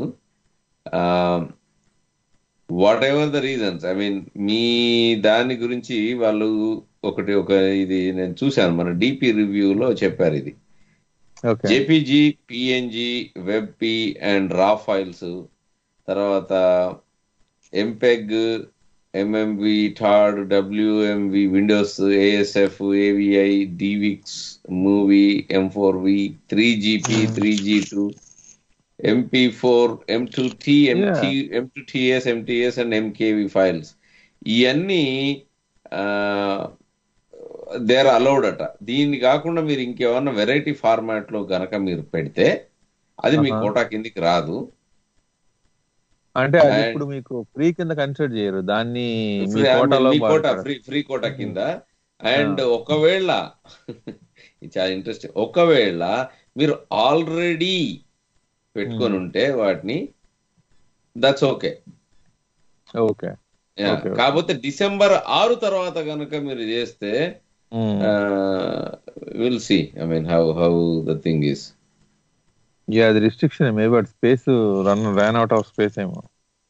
whatever the reasons I mean మీ దాని గురించి వాళ్ళు ఒకటి ఒక ఇది నేను చూశాను మన డిపి రివ్యూలో చెప్పారు ఇది okay JPG PNG web P and raw files తర్వాత ఎంపెగ్ ఎంఎంవి టాడ్ WMV Windows ASF AVI DivX movie M four V three GP three G two MP four M two T MT M two TS MTS and MKV files ఇవన్నీ దే ఆర్ అలౌడ్ అట దీన్ని కాకుండా మీరు ఇంకేమన్నా వెరైటీ ఫార్మాట్ లో గనక మీరు పెడితే అది మీ Uh-huh. కోటా కిందికి రాదు అంటే అది And- ఇప్పుడు మీకు ఫ్రీ కింద కన్సిడర్ చేయరు దాన్ని మీ Free- కోటాలో మీ కోటా వాడతారు. ఫ్రీ ఫ్రీ కోటా కింద అండ్ ఒకవేళ ఇది చాలా ఇంట్రెస్టింగ్ ఒకవేళ మీరు ఆల్రెడీ పెట్టుకొని ఉంటే వాటిని that's okay okay Okay, okay. కాకపోతే డిసెంబర్ ఆరు తర్వాత కనుక మీరు చేస్తే will see I mean how how the thing is yeah అది restriction maybe at space run ran out of space ఏమో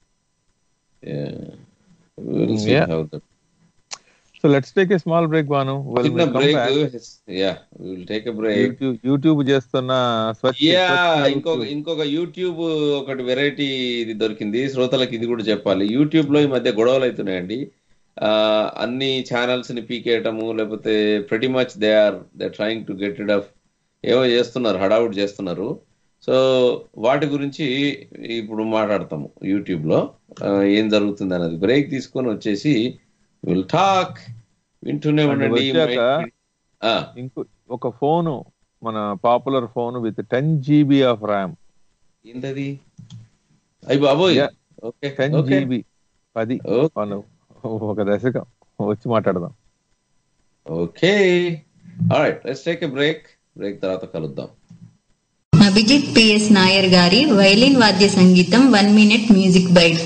will see Yeah. How the so let's take a small break Banu చిన్న break yeah will take a break YouTube YouTube చేస్తున్న స్వచ్ఛ యా స్వచ్ఛ ఇంకొక YouTube. ఇంకొక యూట్యూబ్ ఒకటి వెరైటీ ఇది దొరికింది శ్రోతలకు ఇది కూడా చెప్పాలి యూట్యూబ్ లో ఈ మధ్య గొడవలు అవుతున్నాయండి ఆ, అన్ని ఛానల్స్ ని పీకేయటము లేకపోతే ప్రతి much they are they trying to get rid of ఏవో చేస్తున్నారు హడావుడ్ చేస్తున్నారు సో వాటి గురించి ఇప్పుడు మాట్లాడతాము యూట్యూబ్ లో ఆ, ఏం జరుగుతుంది అన్నది బ్రేక్ తీసుకొని వచ్చేసి విల్ టాక్ వింటూనే And ఉండండి వచ్చాక ఆ, ఇంకో ఒక ఫోను మన popular phone with ten GB of RAM ఏంటది అయ్యి బాబోయ్ Yeah. Okay ten okay GB పది Okay. వాళ్ళు ఒక దశకం వచ్చి మాట్లాడదాం okay alright let's take a break break తర్వాత కలుద్దాం అభిజిత్ పిఎస్ నాయర్ గారి వైలిన్ వాద్య సంగీతం వన్ మినిట్ మ్యూజిక్ బైట్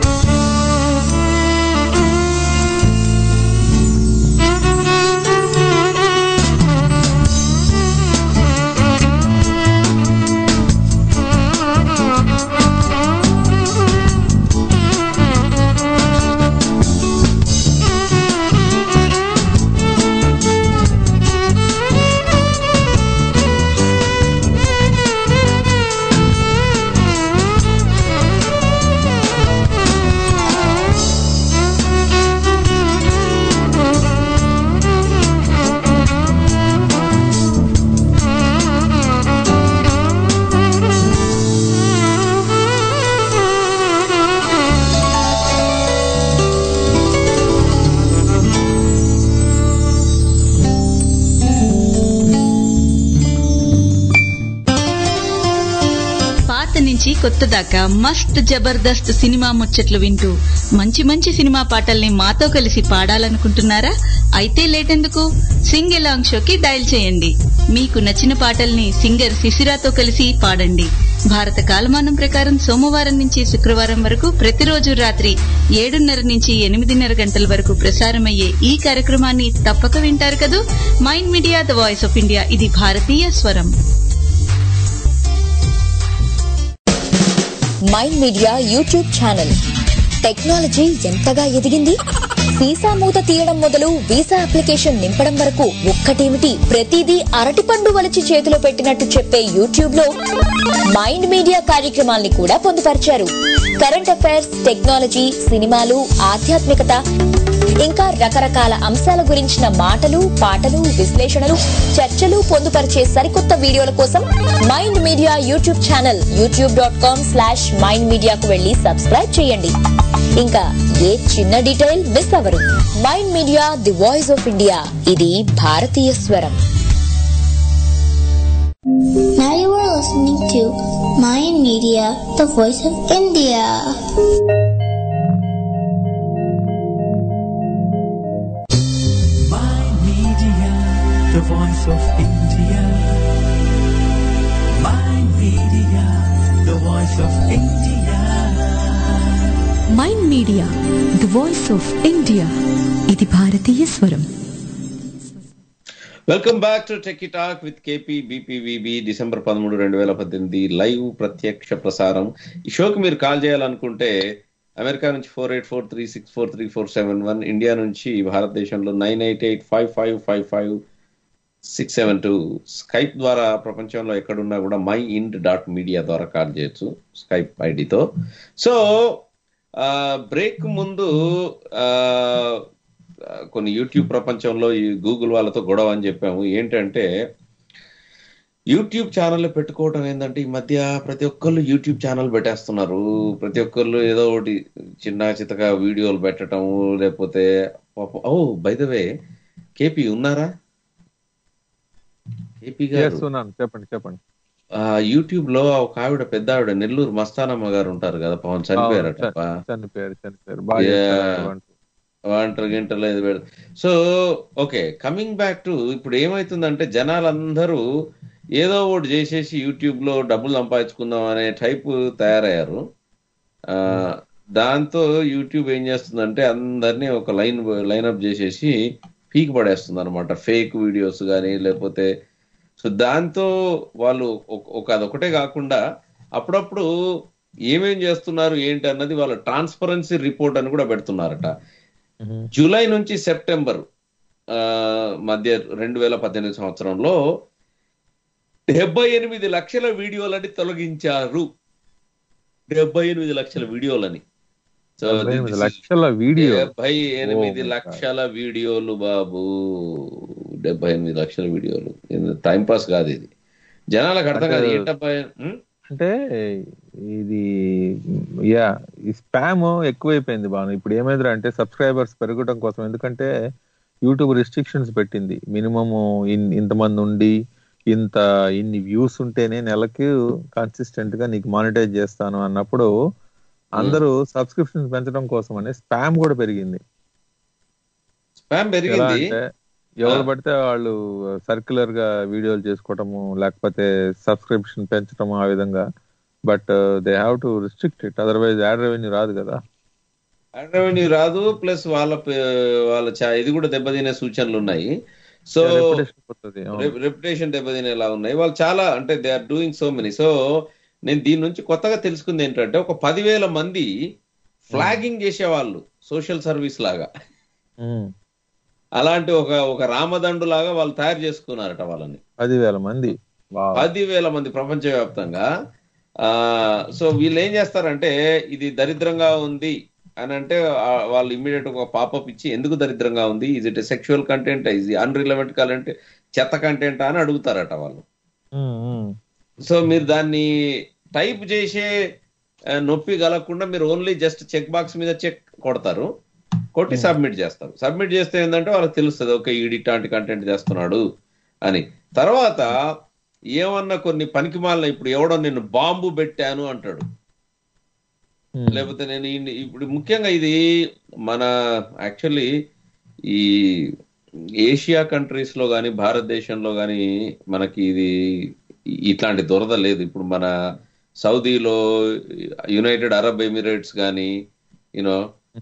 పాత నుంచి కొత్త దాకా మస్త్ జబర్దస్త్ సినిమా ముచ్చట్లు వింటూ మంచి మంచి సినిమా పాటల్ని మాతో కలిసి పాడాలనుకుంటున్నారా అయితే లేటెందుకు సింగ్ ఎలాంగ్ షోకి డయల్ చేయండి మీకు నచ్చిన పాటల్ని సింగర్ శిశిరాతో కలిసి పాడండి భారత కాలమానం ప్రకారం సోమవారం నుంచి శుక్రవారం వరకు ప్రతిరోజు రాత్రి ఏడున్నర నుంచి ఎనిమిదిన్నర గంటల వరకు ప్రసారమయ్యే ఈ కార్యక్రమాన్ని తప్పక వింటారు కదూ mind media the voice of India ఇది భారతీయ స్వరం mind media YouTube channel technology ఎంతగా ఎదిగింది వీసా మూత తీయడం మొదలు వీసా అప్లికేషన్ నింపడం వరకు ఒక్కటేమిటి ప్రతిదీ అరటిపండు వలిచి చేతిలో పెట్టినట్టు చెప్పే యూట్యూబ్ లో మైండ్ మీడియా కార్యక్రమాల్ని కూడా పొందుపరిచారు కరెంట్ అఫైర్స్ టెక్నాలజీ సినిమాలు ఆధ్యాత్మికత ఇంకా రకరకాల అంశాల గురించిన మాటలు పాటలు విశ్లేషణలు చర్చలు పొందుపరిచే సరికొత్త వీడియోల కోసం mind media YouTube channel YouTube dot com slash mind మీడియాకు వెళ్లి సబ్స్క్రైబ్ చేయండి ఇంకా ఏ చిన్న డీటెయిల్ మిస్ అవ్వరు mind media the voice of India ఇది భారతీయ స్వరం Now you are listening to Mayan Media, the voice of India. My Media, the voice of India. My Media, the voice of India. Mind media the voice of India ఇది భారతీయ స్వరం welcome back to tech talk with KP BPVB December పదమూడు రెండు వేల పద్దెనిమిది లైవ్ ప్రత్యక్ష ప్రసారం ఈ షోకి మీరు కాల్ చేయాలనుకుంటే అమెరికా నుంచి four eight four three six four three four seven one India నుంచి భారతదేశంలో nine eight eight five five five five six seven two Skype ద్వారా ప్రపంచంలో ఎక్కడున్నా కూడా మై ఇండ్ డాట్ మీడియా ద్వారా కాల్ చేయొచ్చు స్కైప్ ఐడితో సో బ్రేక్ ముందు ఆ, కొన్ని యూట్యూబ్ ప్రపంచంలో ఈ గూగుల్ వాళ్ళతో గొడవ అని చెప్పాము ఏంటంటే యూట్యూబ్ ఛానల్ పెట్టుకోవడం ఏంటంటే ఈ మధ్య ప్రతి ఒక్కళ్ళు యూట్యూబ్ ఛానల్ పెట్టేస్తున్నారు ప్రతి ఒక్కళ్ళు ఏదో ఒకటి చిన్న చితక వీడియోలు పెట్టడం లేకపోతే పాపం- ఓ బై ద వే కేపీ ఉన్నారా కేపీ గారు చేస్తున్నాను చెప్పండి చెప్పండి ఆ యూట్యూబ్ లో ఒక ఆవిడ పెద్ద ఆవిడ నెల్లూరు మస్తానమ్మ గారు ఉంటారు కదా పవన్ చనిపోయారట అవును, చ- చనిపోయారు చనిపోయారు బాగా Yeah. చేస్తారు వంట. వంటలు గింటలు ఇది పెడత so okay coming back to ఇప్పుడు ఏమైతుందంటే జనాలందరూ ఏదో ఒకటి చేసేసి యూట్యూబ్ లో డబ్బులు సంపాదించుకుందాం అనే టైప్ తయారయ్యారు ఆ, దాంతో యూట్యూబ్ ఏం చేస్తుందంటే అందరినీ ఒక లైన్ లైన్అప్ చేసేసి పీక్ పడేస్తుంది అనమాట ఫేక్ వీడియోస్ కానీ లేకపోతే సో దాంతో వాళ్ళు ఒక- ఒక అదొకటే కాకుండా అప్పుడప్పుడు ఏమేం చేస్తున్నారు ఏంటి అన్నది వాళ్ళ ట్రాన్స్పరెన్సీ రిపోర్ట్ అని కూడా పెడుతున్నారట జూలై నుంచి సెప్టెంబర్ ఆ, మధ్య రెండు వేల పద్దెనిమిది సంవత్సరంలో డెబ్బై ఎనిమిది లక్షల వీడియోలని తొలగించారు డెబ్బై ఎనిమిది లక్షల వీడియోలని సో డెబ్బై ఎనిమిది లక్షల వీడియో డెబ్బై ఎనిమిది Oh my లక్షల వీడియోలు బాబు డెబ్బై ఎనిమిది లక్షల వీడియోలు టైం పాస్ కాదు ఇది జనాలకు అర్థం కాదు అంటే- ఏంటబ్బా ఉం? అంటే ఇది యా ఈ స్పామ్ ఎక్కువైపోయింది బాగా ఇప్పుడు ఏమైంది అంటే సబ్స్క్రైబర్స్ పెరగడం కోసం ఎందుకంటే యూట్యూబ్ రిస్ట్రిక్షన్స్ పెట్టింది మినిమమ్ ఇంతమంది ఉండి ఇంత ఇన్ని వ్యూస్ ఉంటేనే నెలకి కన్సిస్టెంట్ గా నీకు మానిటైజ్ చేస్తాను అన్నప్పుడు అందరూ సబ్స్క్రిప్షన్స్ పెంచడం కోసం అనే స్పామ్ కూడా పెరిగింది స్పామ్ ఎలా పెరిగింది అంటే ఎవరు ఆ. పడితే వాళ్ళు సర్క్యులర్ గా వీడియోలు చేసుకోవటము లేకపోతే సబ్స్క్రిప్షన్ పెంచడం ఆ విధంగా but they have to restrict it otherwise ad revenue రాదు కదా యాడ్ రెవెన్యూ రాదు ప్లస్ వాళ్ళ పే- వాళ్ళ చా- ఇది కూడా దెబ్బతినే సూచనలు ఉన్నాయి సో రెప్యుటేషన్ పోతుంది అవును. రెప్యుటేషన్ దెబ్బతినేలా ఉన్నాయి వాళ్ళు చాలా అంటే they are doing so many so నేను దీని నుంచి కొత్తగా తెలుసుకుంది ఏంటంటే ఒక పదివేల మంది ఫ్లాగింగ్ చేసేవాళ్ళు సోషల్ సర్వీస్ లాగా ఉమ్. అలాంటి ఒక ఒక రామదండు లాగా వాళ్ళు తయారు చేసుకున్నారట వాళ్ళని పదివేల మంది వావ్. పదివేల మంది ప్రపంచవ్యాప్తంగా ఆ సో వీళ్ళు ఏం చేస్తారంటే ఇది దరిద్రంగా ఉంది అని అంటే ఆ, వాళ్ళు ఇమ్మీడియట్ ఒక పాపప్ ఇచ్చి ఎందుకు దరిద్రంగా ఉంది ఇది ఇట్ సెక్షువల్ కంటెంట్ ఇది అన్రిలవెంట్ కంటెంట్ చెత్త కంటెంట్ అని అడుగుతారట వాళ్ళు ఉమ్, ఉమ్. సో మీరు దాన్ని టైప్ చేసే ఆ, నొప్పి కలగకుండా మీరు ఓన్లీ జస్ట్ చెక్ బాక్స్ మీద చెక్ కొడతారు కొట్టి సబ్మిట్ చేస్తారు సబ్మిట్ చేస్తే ఏంటంటే వాళ్ళకి తెలుస్తుంది ఓకే ఈడి ఇట్లాంటి కంటెంట్ చేస్తున్నాడు అని తర్వాత ఏమన్నా కొన్ని పనికిమాలిన ఇప్పుడు ఎవడో నేను బాంబు పెట్టాను అంటాడు ఉమ్. లేకపోతే నేను ఈ- ఇప్పుడు ముఖ్యంగా ఇది మన యాక్చువల్లీ ఈ ఏషియా కంట్రీస్ లో కానీ భారతదేశంలో కానీ మనకి ఇది ఇట్లాంటి దురద లేదు ఇప్పుడు మన సౌదీలో యునైటెడ్ అరబ్ ఎమిరేట్స్ కానీ you know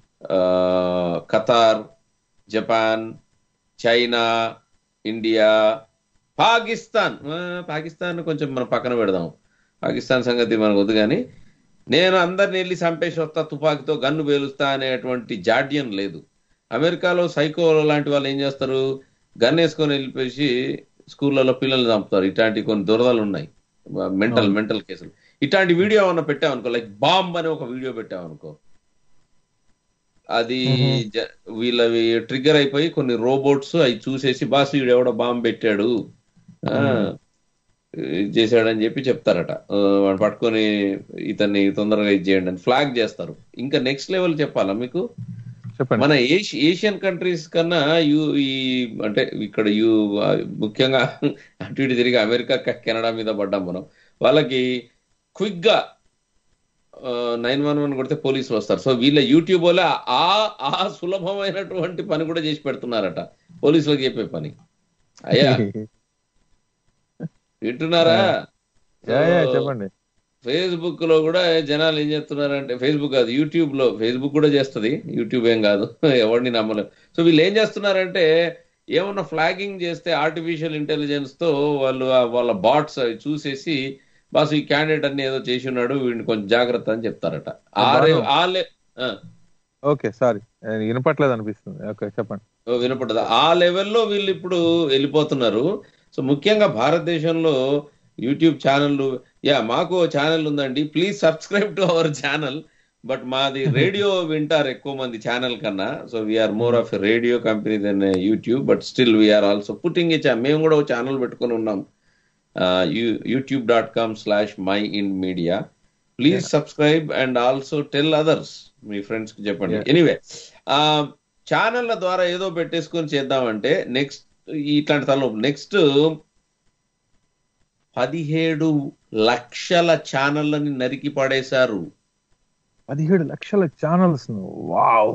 Qatar Japan China India Pakistan ఆ, పాకిస్తాన్ కొంచెం మనం పక్కన పెడదాం పాకిస్తాన్ సంగతి మనకు వద్దు కానీ నేను అందరిని వెళ్ళి చంపేసి వస్తా తుపాకీతో గన్ను పేలుస్తా అనేటువంటి జాడ్యం లేదు అమెరికాలో సైకో లాంటి వాళ్ళు ఏం చేస్తారు గన్ వేసుకొని వెళ్ళిపోయి స్కూళ్ళలో పిల్లల్ని చంపుతారు ఇట్లాంటి కొన్ని దురదలు ఉన్నాయి మెంటల్ మెంటల్ కేసులు ఇట్లాంటి వీడియో ఏమన్నా పెట్టామనుకో లైక్ బాంబ్ అనే ఒక వీడియో పెట్టామనుకో అది జ- వీళ్ళవి ట్రిగ్గర్ అయిపోయి కొన్ని రోబోట్స్ అవి చూసేసి బాస్ వీడు ఎవడో బాంబ్ పెట్టాడు ఆ, ఇది చేశాడని చెప్పి చెప్తారట ఆ, వాడు పట్టుకొని ఇతన్ని తొందరగా ఇది చేయండి అని ఫ్లాగ్ చేస్తారు ఇంకా నెక్స్ట్ లెవెల్ చెప్పాలా మీకు చెప్పండి మన ఏషి ఏషియన్ కంట్రీస్ కన్నా యు ఈ అంటే ఇక్కడ యు ఆ, ముఖ్యంగా అటు ఇటు తిరిగి అమెరికా క- కెనడా మీద పడ్డాం మనం వాళ్ళకి క్విక్ గా నైన్ వన్ వన్ కొడితే పోలీసులు వస్తారు సో వీళ్ళ యూట్యూబ్ వల్ల ఆ ఆ సులభమైనటువంటి పని కూడా చేసి పెడుతున్నారట పోలీసులకు చెప్పే పని అయ్యా వింటున్నారా యా, యా, చెప్పండి ఫేస్బుక్ లో కూడా జనాలు ఏం చేస్తున్నారంటే ఫేస్బుక్ కాదు యూట్యూబ్ లో ఫేస్బుక్ కూడా చేస్తది యూట్యూబ్ ఏం కాదు ఎవరిని నమ్మలేం సో వీళ్ళు ఏం చేస్తున్నారంటే ఏమన్నా ఫ్లాగింగ్ చేస్తే ఆర్టిఫిషియల్ ఇంటెలిజెన్స్ తో వాళ్ళు ఆ- వాళ్ళ బాట్స్ అవి చూసేసి బాస్ ఈ క్యాండిడేట్ అన్ని ఏదో చేసి ఉన్నాడు వీడిని కొంచెం జాగ్రత్త అని చెప్తారట ఆ రే- ఆ లే- ఆ, ఓకే సారీ వినపట్లేదు అనిపిస్తుంది ఓకే చెప్పండి ఓ వినపడ్డదా ఆ లెవెల్లో వీళ్ళు ఇప్పుడు వెళ్ళిపోతున్నారు సో ముఖ్యంగా భారతదేశంలో యూట్యూబ్ ఛానల్ యా మాకు ఛానల్ ఉందండి please subscribe to our channel but మాది రేడియో వింటారు ఎక్కువ మంది ఛానల్ కన్నా so we are more of radio company then YouTube but still we are also putting a మేము కూడా ఒక ఛానల్ పెట్టుకొని ఉన్నాం YouTube dot com slash mind media please subscribe and also tell others మీ ఫ్రెండ్స్ కి చెప్పండి Yeah. ఎనీవే ఛానళ్ల ద్వారా ఏదో పెట్టేసుకొని చేద్దామంటే నెక్స్ట్ ఇట్లాంటి తలనొప్పి నెక్స్ట్ పదిహేడు లక్షల ఛానళ్ళని నరికి పడేశారు పదిహేడు లక్షల ఛానల్స్ వావ్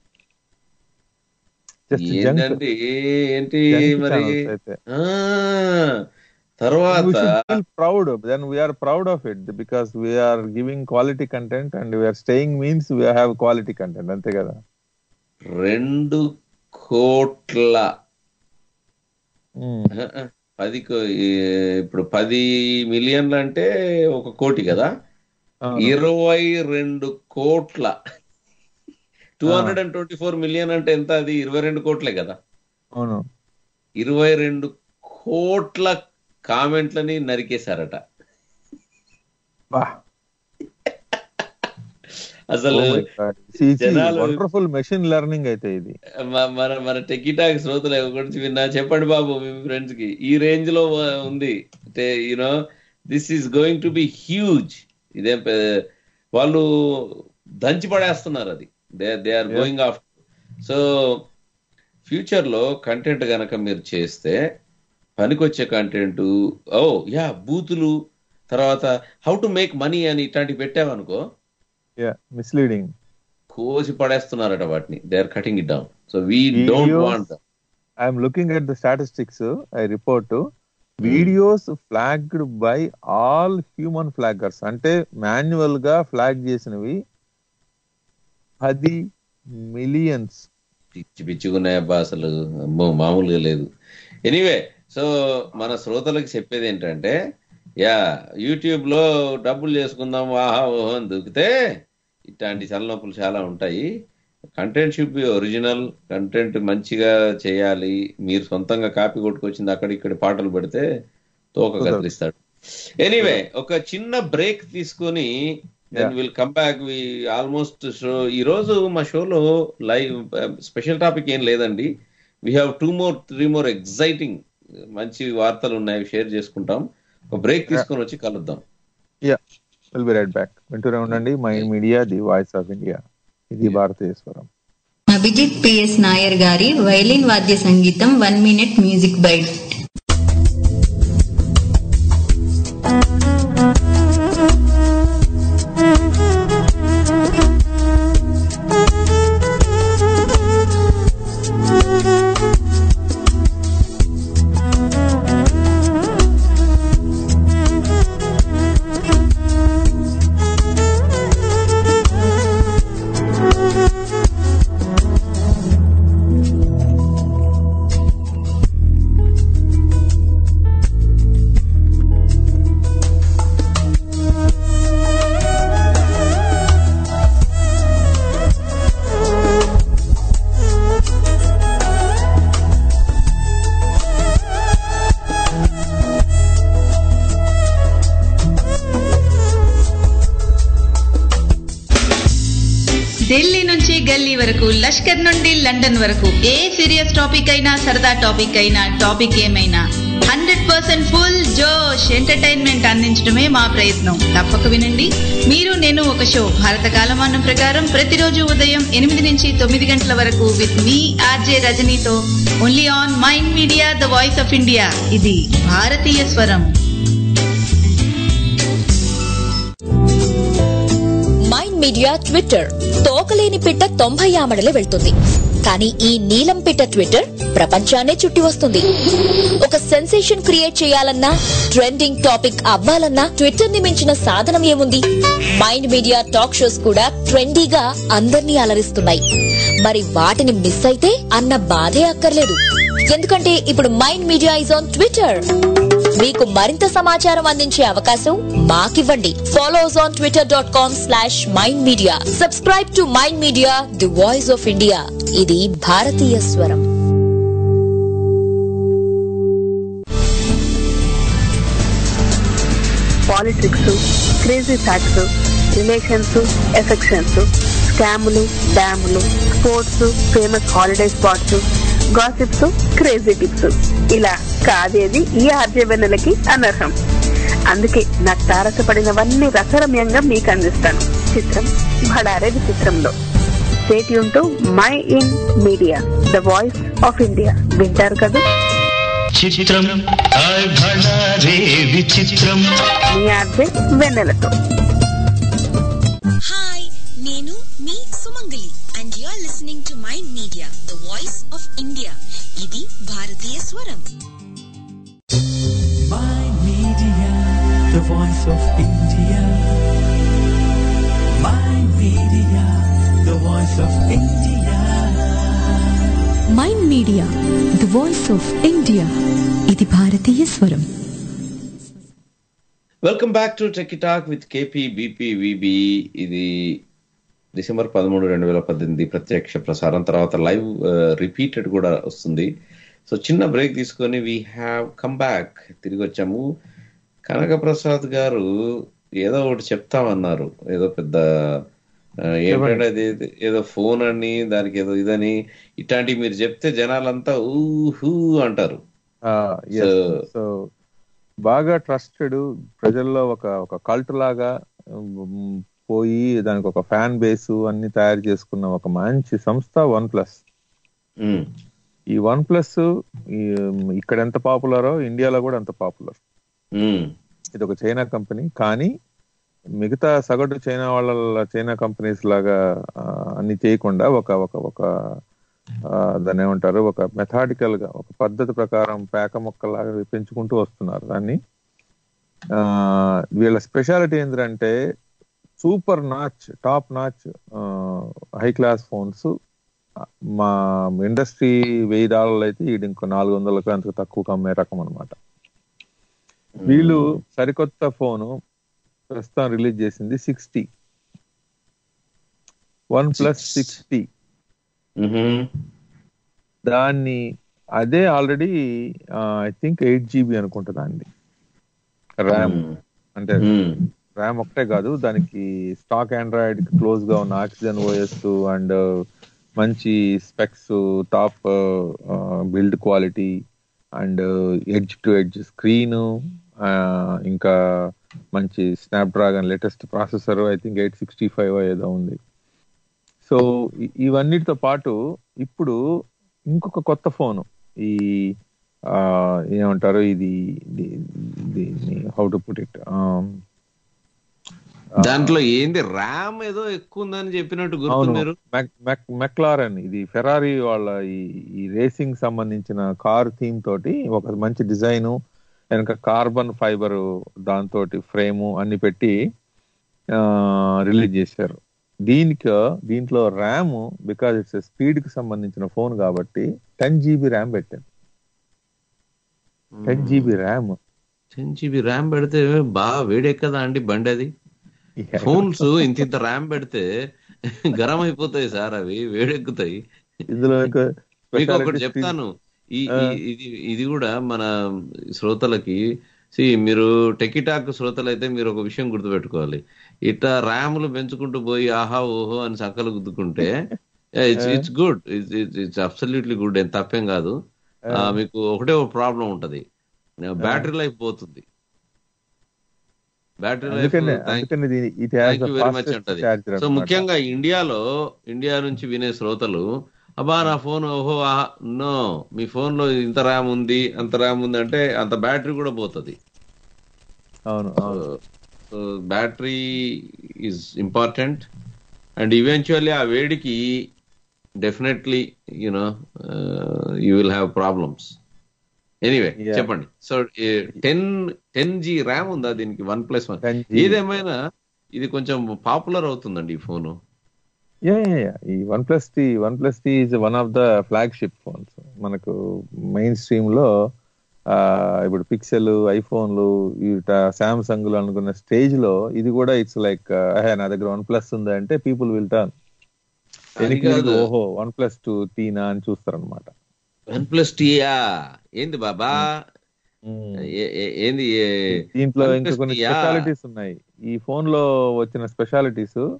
జస్ట్ ఏంటంటే ఏంటి మరి అయితే ఆ, తర్వాత feel proud then we are proud of it because we are giving quality content and we are staying means we have quality content అంతే కదా రెండు కోట్ల Hmm. ఆ, పది కో- ఈ- ఇప్పుడు పది మిలియన్లు అంటే ఒక కోటి కదా అవును. ఇరవై రెండు కోట్ల two hundred and twenty four million అంటే ఎంత అది ఇరవై రెండు కోట్లే కదా అవును ఇరవై రెండు కోట్ల కామెంట్లని నరికేశారట బా అసలు జనాలు వండర్ఫుల్ మెషిన్ లెర్నింగ్ అయితే ఇది మ- మన మన టెకిటాక్ శ్రోతలు గురించి విన్నా చెప్పండి బాబు మీ ఫ్రెండ్స్ కి ఈ రేంజ్ లో ఉంది అంటే you know this is going to be huge ఇదే వాళ్ళు దంచి పడేస్తున్నారు అది they they are going of so future లో కంటెంట్ గనక మీరు చేస్తే పనికొచ్చే కంటెంట్ ఓ యా బూతులు తర్వాత హౌ టు మేక్ మనీ అని ఇట్లాంటివి పెట్టావనుకో మిస్లీడింగ్ కోసి పడేస్తున్నారట వాటిని they are cutting it down so we don't want I'm looking at the statistics I report videos flagged by all human flaggers అంటే మాన్యువల్ గా ఫ్లాగ్ చేసినవి పది మిలియన్స్ పిచ్చి పిచ్చిగున్నాయి అబ్బా అసలు అమ్మో మామూలుగా లేదు ఎనీవే సో మన శ్రోతలకు చెప్పేది ఏంటంటే యా యూట్యూబ్ లో డబ్బులు చేసుకుందాం ఆహా ఓహో అని దొరికితే ఇట్లాంటి తలనొప్పులు చాలా ఉంటాయి content should be original content మంచిగా చేయాలి మీరు సొంతంగా కాపీ కొట్టుకొచ్చింది అక్కడ ఇక్కడ పాటలు పెడితే తోక కదిలిస్తాడు ఎనీవే ఒక చిన్న బ్రేక్ తీసుకొని then will come back we almost show ఈ రోజు మా షోలో లైవ్ స్పెషల్ టాపిక్ ఏం లేదండి we have two more three more exciting మంచి వార్తలు ఉన్నాయి షేర్ చేసుకుంటాం ఒక బ్రేక్ తీసుకొని వచ్చి కలుద్దాం ya will be right back వింటూనే ఉండండి my media the voice of India ఇది భారతీయ స్వరం అభిజిత్ పిఎస్ నాయర్ గారి వైలిన్ వాద్య సంగీతం one minute music bite Delhi నుంచి గల్లీ వరకు లష్కర్ నుండి లండన్ వరకు ఏ సీరియస్ టాపిక్ అయినా సరదా టాపిక్ అయినా టాపిక్ ఏమైనా హండ్రెడ్ పర్సెంట్ ఫుల్ జోష్ ఎంటర్టైన్మెంట్ అందించడమే మా ప్రయత్నం తప్పక వినండి మీరు నేను ఒక షో భారత కాలమానం ప్రకారం ప్రతిరోజు ఉదయం ఎనిమిది నుంచి తొమ్మిది గంటల వరకు విత్ మీ ఆర్జే రజనీతో only on mind media the voice of India ఇది భారతీయ స్వరం మైండ్ మీడియా ట్విట్టర్ తోకలేని పిట్ట తొంభై ఆమడలు వెళ్తుంది కానీ ఈ నీలం పిట్ట ట్విట్టర్ ప్రపంచాన్నే చుట్టి వస్తుంది ఒక సెన్సేషన్ క్రియేట్ చేయాలన్నా ట్రెండింగ్ టాపిక్ అవ్వాలన్నా ట్విట్టర్ ని మించిన సాధనం ఏముంది మైండ్ మీడియా టాక్ షోస్ కూడా ట్రెండీగా అందర్నీ అలరిస్తున్నాయి మరి వాటిని మిస్ అయితే అన్న బాధే అక్కర్లేదు ఎందుకంటే ఇప్పుడు mind media is on Twitter మీకు మరింత సమాచారం అందించే అవకాశం మాకివ్వండి follows on Twitter dot com slash mind media subscribe to mind media the voice of India ఇది భారతీయ స్వరం politics crazy facts relations affections స్కాములు డ్యాములు sports famous holiday spots gossips crazy tips ఇలా కాదేది ఈ ఆర్జే వెన్నెలకి అనర్హం అందుకే నాకు తారసపడినవన్నీ రసరమ్యంగా మీకు అందిస్తాను చిత్రం భడారే విచిత్రంలో స్టేట్ యూన్ mind media the voice of India వింటారు కదా చిత్రం హాయ్ భళా రే విచిత్రం మీ ఆర్జే వెన్నెలతో హాయ్ నేను మీ Sumangali and you are listening to my media the voice of India ఇది భారతీయ స్వరం My Media, the voice of India. My Media, the voice of India. Mind media the voice of India ఇది భారతీయ స్వరం welcome back to tech talk with KP BP VB ఇది డిసెంబర్ పదమూడు రెండు వేల పద్దెనిమిది ప్రత్యక్ష ప్రసారం తర్వాత లైవ్ రిపీటెడ్ కూడా వస్తుంది సో చిన్న బ్రేక్ తీసుకొని వీ హ్యావ్ కమ్ బ్యాక్ తిరిగి వచ్చాము కనక ప్రసాద్ గారు ఏదో ఒకటి చెప్తామన్నారు ఏదో పెద్ద ఆ, ఏంటంటే అది ఏదో ఫోన్ అని దానికి ఏదో ఇదని ఇట్లాంటివి మీరు చెప్తే జనాలంతా ఊహూ అంటారు సో బాగా ట్రస్టెడ్ ప్రజల్లో ఒక ఒక కల్ట్ లాగా ఉమ్, పోయి దానికి ఒక ఫ్యాన్ బేస్ అన్ని తయారు చేసుకున్న ఒక మంచి సంస్థ వన్ ప్లస్ ఉమ్, ఈ వన్ ప్లస్ ఇక్కడ ఎంత పాపులరో ఇండియాలో కూడా అంత పాపులర్ ఉమ్, ఇది ఒక చైనా కంపెనీ కానీ మిగతా సగటు చైనా వాళ్ళ చైనా కంపెనీస్ లాగా ఆ, అన్ని చేయకుండా ఒక ఒక ఒక ఆ, దాన్ని ఏమంటారు ఒక మెథాడికల్ గా ఒక పద్ధతి ప్రకారం పేక మొక్కలాగా పెంచుకుంటూ వస్తున్నారు దాన్ని ఆ, వీళ్ళ స్పెషాలిటీ ఏంటంటే super notch top notch high class phones మా ఇండస్ట్రీ వెయ్యి డాలర్లు అయితే ఇది ఇంకో నాలుగు వందలకు అంత తక్కువ అమ్మే రకం అన్నమాట వీళ్ళు సరికొత్త ఫోను ప్రస్తుతం రిలీజ్ చేసింది six T one plus six T hmm. దాన్ని అదే already I think eight GB అనుకుంటా దాన్ని ర్యామ్ అంటే ర్యామ్ ఒకటే కాదు దానికి స్టాక్ ఆండ్రాయిడ్ క్లోజ్ గా ఉన్న ఆక్సిజన్ ఓఎస్ అండ్ మంచి specs top build quality and edge to edge screen ఇంకా మంచి Snapdragon latest processor I think eight sixty five ఏదో ఉంది సో ఇ- ఇవన్నిటితో పాటు ఇప్పుడు ఇంకొక కొత్త ఫోను ఈ ఆ, ఏమంటారు ఇది హౌ టు పుట్ ఇట్ దాంట్లో ఏంది ర్యామ్ ఏదో ఎక్కువ ఉందని చెప్పినట్టు గుర్తు అవును మీరు మెక్లారన్ ఇది ఫెరారీ వాళ్ళ ఈ ఈ రేసింగ్ సంబంధించిన కార్ థీమ్ తోటి ఒక మంచి డిజైన్ వెనక కార్బన్ ఫైబర్ దాంతో ఫ్రేమ్ అన్ని పెట్టి రిలీజ్ చేశారు దీనికి దీంట్లో ర్యామ్ బికాజ్ ఇట్స్ స్పీడ్ కి సంబంధించిన ఫోన్ కాబట్టి టెన్ జీబీ ర్యామ్ పెట్టారు ten GB RAM ten GB RAM పెడితే బాగా వేడెక్కదా అండి బండి అది ఫోన్స్ ఇంత ఇంత ర్యామ్ పెడితే గరం అయిపోతాయి సార్ అవి వేడెక్కుతాయి ఇందులో ఇంకా మీకు ఒకటి speciality చెప్తాను ఈ ఆ. ఈ- ఇది ఇది కూడా మన శ్రోతలకి సి మీరు టెకిటాక్ శ్రోతలు అయితే మీరు ఒక విషయం గుర్తుపెట్టుకోవాలి ఇట్లా ర్యామ్లు పెంచుకుంటూ పోయి ఆహా ఓహో అని సంకలు గుద్దుకుంటే it's it's good it's absolutely good ఏం తప్పేం కాదు ఆ, మీకు ఒకటే ఒక ప్రాబ్లం ఉంటది బ్యాటరీ లైఫ్ పోతుంది బ్యాటరీ లైఫ్ అందుకనే అందుకని ఇది it has thank you very much ఉంటది సో ముఖ్యంగా ఇండియాలో ఇండియా నుంచి వినే శ్రోతలు అబ్బా నా ఫోన్ ఓహో నో మీ ఫోన్ లో ఇంత ర్యామ్ ఉంది అంత ర్యామ్ ఉంది అంటే అంత బ్యాటరీ కూడా పోతుంది అవును so battery is important and eventually ఆ వేడికి definitely you know you will have problems anyway Yeah. చెప్పండి so ten ten G RAM ఉందా దీనికి వన్ ప్లస్ వన్ 10G. ఏదేమైనా ఇది కొంచెం పాపులర్ అవుతుందండి ఈ ఫోను యా యా యా ఈ one plus T one plus T is one of the flagship phones మనకు మెయిన్ స్ట్రీమ్ లో ఆ, ఇప్పుడు పిక్సెల్ ఐఫోన్లు సామ్సంగ్ అనుకున్న స్టేజ్ లో ఇది కూడా ఇట్స్ లైక్ నా దగ్గర వన్ ప్లస్ ఉంది అంటే పీపుల్ విల్ టర్న్ అది కాదు. ఓహో వన్ ప్లస్ టూ టీనా అని చూస్తారనమాట వన్ ప్లస్ టీయా ఏంది బాబా ఏ- ఏ- ఏంది ఏ- దీంట్లో OnePlus ఇంకా కొన్ని టీయా? స్పెషాలిటీస్ ఉన్నాయి ఈ ఫోన్ లో వచ్చిన స్పెషాలిటీస్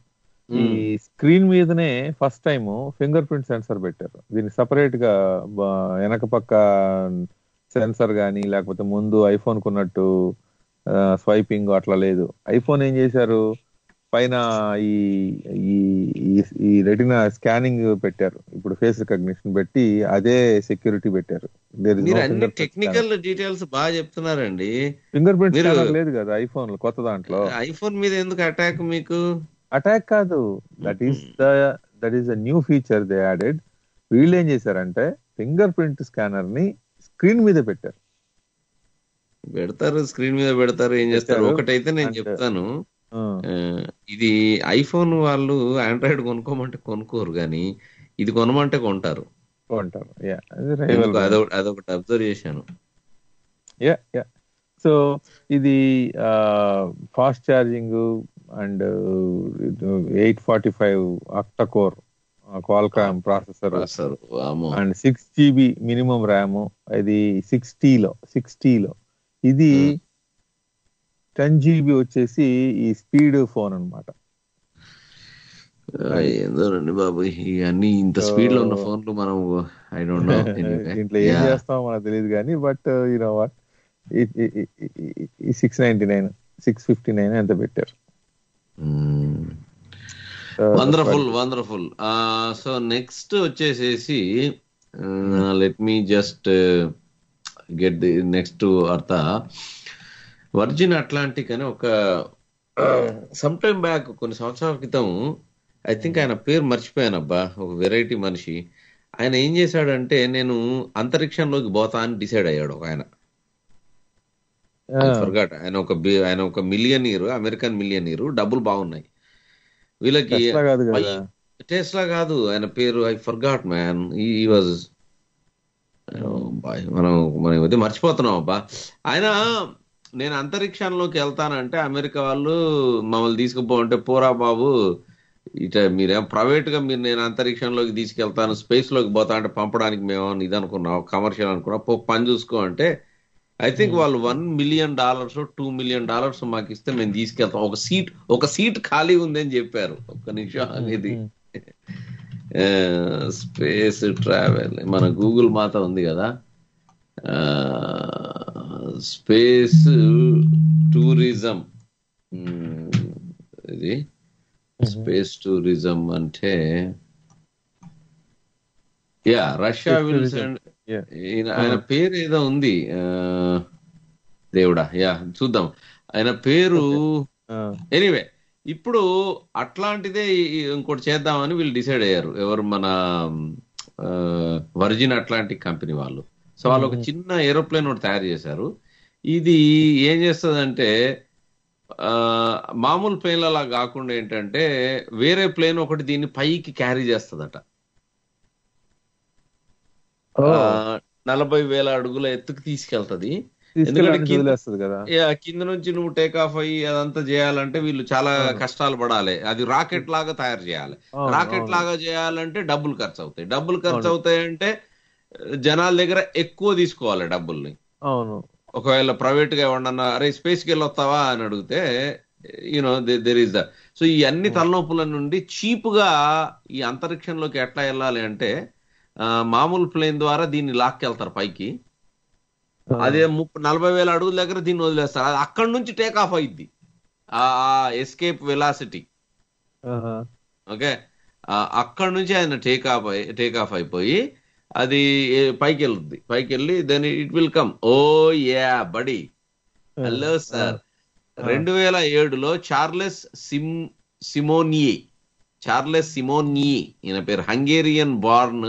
ఈ స్క్రీన్ మీదనే first time fingerprint sensor పెట్టారు దీనికి సపరేట్ గా బ- వెనక పక్క సెన్సర్ గానీ లేకపోతే ముందు ఐఫోన్ కున్నట్టు స్వైపింగ్ అట్లా లేదు ఐఫోన్ ఏం చేశారు పైన ఈ ఈ ఈ- ఈ రెటినా స్కానింగ్ పెట్టారు ఇప్పుడు ఫేస్ రికగ్నిషన్ పెట్టి అదే సెక్యూరిటీ పెట్టారు మీరు అన్ని టెక్నికల్ డీటెయిల్స్ బాగా చెప్తున్నారండి ఫింగర్ ప్రింట్ మీరు- స్కానర్ లేదు కదా ఐఫోన్ లో కొత్త దాంట్లో ఐఫోన్ మీద ఎందుకు అటాక్ మీకు అటాక్ కాదు that is the that is the new feature they added వీళ్ళు ఏం చేశారంటే ఫింగర్ ప్రింట్ స్కానర్ ని స్క్రీన్ మీద పెట్టారు పెడతారు స్క్రీన్ మీద పెడతారు ఏం చేస్తారు పెట్టారు. ఒకటైతే నేను అంటే- చెప్తాను ఆ. ఆ, ఇది ఐఫోన్ వాళ్ళు ఆండ్రాయిడ్ కొనుక్కోమంటే కొనుక్కోరు కానీ ఇది కొనమంటే కొంటారు కొంటారు యా ఎందుకు అదొకటి అదొకటి అబ్జర్వ్ చేశాను యా యా సో ఇది fast charging and eight forty five octa core Qualcomm processor Processor, వామ్మో. And six GB minimum RAM ఇది సిక్స్టీలో సిక్స్టీలో ఇది టెన్ జీబీ వచ్చేసి ఈ స్పీడ్ ఫోన్ అన్నమాట ఆ, ఏందోనండి బాబు ఇవన్నీ ఇంత స్పీడ్ లో ఉన్న ఫోన్లు మనం ఐ డోంట్ నో దీంట్లో ఏం చేస్తామో మనకు తెలియదు కానీ but you know what six ninety nine six fifty nine ఎంత పెట్టారు వండర్ఫుల్ వండర్ఫుల్ సో నెక్స్ట్ వచ్చేసేసి let me just get the next అర్థ వర్జిన్ అట్లాంటిక్ అని ఒక సమ్ టైమ్ బ్యాక్ కొన్ని సంవత్సరాల క్రితం ఐ థింక్ ఆయన పేరు మర్చిపోయాను అబ్బా ఒక వెరైటీ మనిషి ఆయన ఏం చేశాడంటే నేను అంతరిక్షంలోకి పోతా అని డిసైడ్ అయ్యాడు ఒక ఆయన ఫర్గాట్ ఆయన ఒక బి- ఆయన ఒక మిలియనీరు అమెరికన్ మిలియనీరు డబ్బులు బాగున్నాయి వీళ్ళకి Tesla కాదు కదా. టెస్లా కాదు ఆయన పేరు ఐ ఫర్గాట్ మ్యాన్ ఈ వాజ్ మనం మనం ఇది మర్చిపోతున్నాం అబ్బా ఆయన నేను అంతరిక్షంలోకి వెళ్తానంటే అమెరికా వాళ్ళు మమ్మల్ని తీసుకుపోంటే పోరా బాబు ఇట మీరేం ప్రైవేట్ గా మీరు నేను అంతరిక్షంలోకి తీసుకెళ్తాను స్పేస్ లోకి పోతా అంటే పంపడానికి మేము ఇది అనుకున్నాం కమర్షియల్ అనుకున్నాం పో పని చూసుకో అంటే ఐ థింక్ వాళ్ళు one million dollars two million dollars మాకు ఇస్తే మేము తీసుకెళ్తాం ఒక సీట్ ఒక సీట్ ఖాళీ ఉందని చెప్పారు ఒక్క నిమిషం అనేది స్పేస్ ట్రావెల్ మన గూగుల్ మాత ఉంది కదా స్పేస్ టూరిజం ఇది స్పేస్ టూరిజం అంటే ya Russia Space will tourism. Send Yeah. ఆయన పేరు ఏదో ఉంది ఆ, దేవుడా యా చూద్దాం ఆయన పేరు ఎనీవే ఇప్పుడు అట్లాంటిదే ఈ- ఈ ఇంకోటి చేద్దామని వీళ్ళు డిసైడ్ అయ్యారు ఎవరు మన వర్జిన్ అట్లాంటిక్ కంపెనీ వాళ్ళు సో వాళ్ళు ఒక చిన్న ఏరోప్లేన్ ఒకటి తయారు చేశారు ఇది ఏం చేస్తుందంటే ఆ, మామూలు ప్లేన్ అలా కాకుండా ఏంటంటే వేరే ప్లేన్ ఒకటి దీన్ని పైకి క్యారీ చేస్తుందట ఆ, నలభై వేల అడుగుల ఎత్తుకు తీసుకెళ్తది ఎందుకంటే తీసుకెళ్ళడానికి కింద- వదిలేస్తుంది కదా యా, కింద నుంచి నువ్వు టేక్ ఆఫ్ అయ్యి అదంతా చేయాలంటే వీళ్ళు చాలా కష్టాలు పడాలి అది రాకెట్ లాగా తయారు చేయాలి అవును, రాకెట్ అవును. లాగా చేయాలంటే డబ్బులు ఖర్చు అవుతాయి డబ్బులు ఖర్చు అవును. అవుతాయంటే జనాల దగ్గర ఎక్కువ తీసుకోవాలి డబ్బుల్ని అవును ఒకవేళ ప్రైవేట్ గా ఎవరన్నా అరే స్పేస్కి వెళ్ళొస్తావా అని అడిగితే you know there is the so ఈ అన్ని తలనొప్పుల నుండి చీప్ గా ఈ అంతరిక్షంలోకి ఎట్లా వెళ్ళాలి అంటే ఆ, మామూలు ప్లేన్ ద్వారా దీన్ని లాక్కెళ్తారు పైకి అదే ముప్పై నలభై వేల అడుగుల దగ్గర దీన్ని వదిలేస్తారు అది అక్కడి నుంచి టేక్ ఆఫ్ అయింది ఆ ఎస్కేప్ వెలాసిటీ ఆహా. ఓకే అక్కడ నుంచి ఆయన టేక్ ఆఫ్ టేక్ ఆఫ్ అయిపోయి అది ఏ- పైకి వెళ్తుంది పైకి వెళ్ళి దెన్ ఇట్ విల్ కమ్ ఓ యా బడి హలో సార్ రెండు వేల ఏడులో Charles sim Simonyi Charles Simonyi ఈయన పేరు హంగేరియన్ బార్న్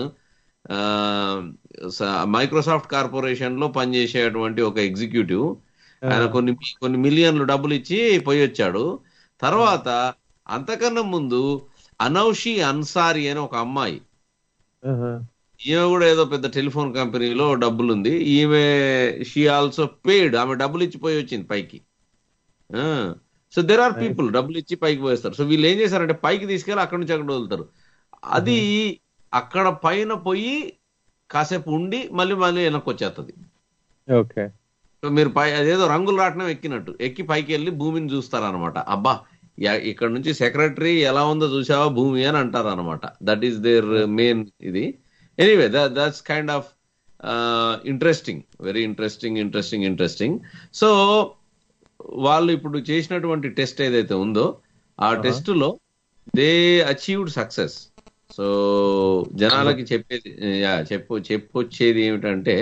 మైక్రోసాఫ్ట్ కార్పొరేషన్ లో పనిచేసేటువంటి ఒక ఎగ్జిక్యూటివ్ ఆయన కొన్ని కొన్ని మిలియన్లు డబ్బులు ఇచ్చి పోయి వచ్చాడు తర్వాత అంతకన్నా ముందు అనౌషి అన్సారి అని ఒక అమ్మాయి ఆహా. ఈమె కూడా ఏదో పెద్ద టెలిఫోన్ కంపెనీలో డబ్బులు ఉంది ఈమె షీ ఆల్సో పేడ్ ఆమె డబ్బులు ఇచ్చి పోయి వచ్చింది పైకి సో దెర్ ఆర్ పీపుల్ డబ్బులు ఇచ్చి పైకి పోయేస్తారు సో వీళ్ళు ఏం చేశారంటే పైకి తీసుకెళ్ళి అక్కడ నుంచి అక్కడ వదులుతారు అది అక్కడ పైన పోయి కాసేపు ఉండి మళ్ళీ మళ్ళీ వెనక్కి వచ్చేస్తుంది ఓకే సో మీరు పై అదేదో రంగులు రాటం ఎక్కినట్టు ఎక్కి పైకి వెళ్ళి భూమిని చూస్తారనమాట అబ్బా యా- ఇక్కడ నుంచి సెక్రటరీ ఎలా ఉందో చూసావా భూమి అని అంటారు అనమాట దట్ ఈస్ దేర్ మెయిన్ ఇది anyway that's kind of interesting very interesting interesting interesting so వాళ్ళు ఇప్పుడు చేసినటువంటి టెస్ట్ ఏదైతే ఉందో ఆ టెస్ట్ లో దే అచీవ్డ్ సక్సెస్ సో జనాలకి చెప్పేది యా, చెప్పు చెప్పొచ్చేది ఏమిటంటే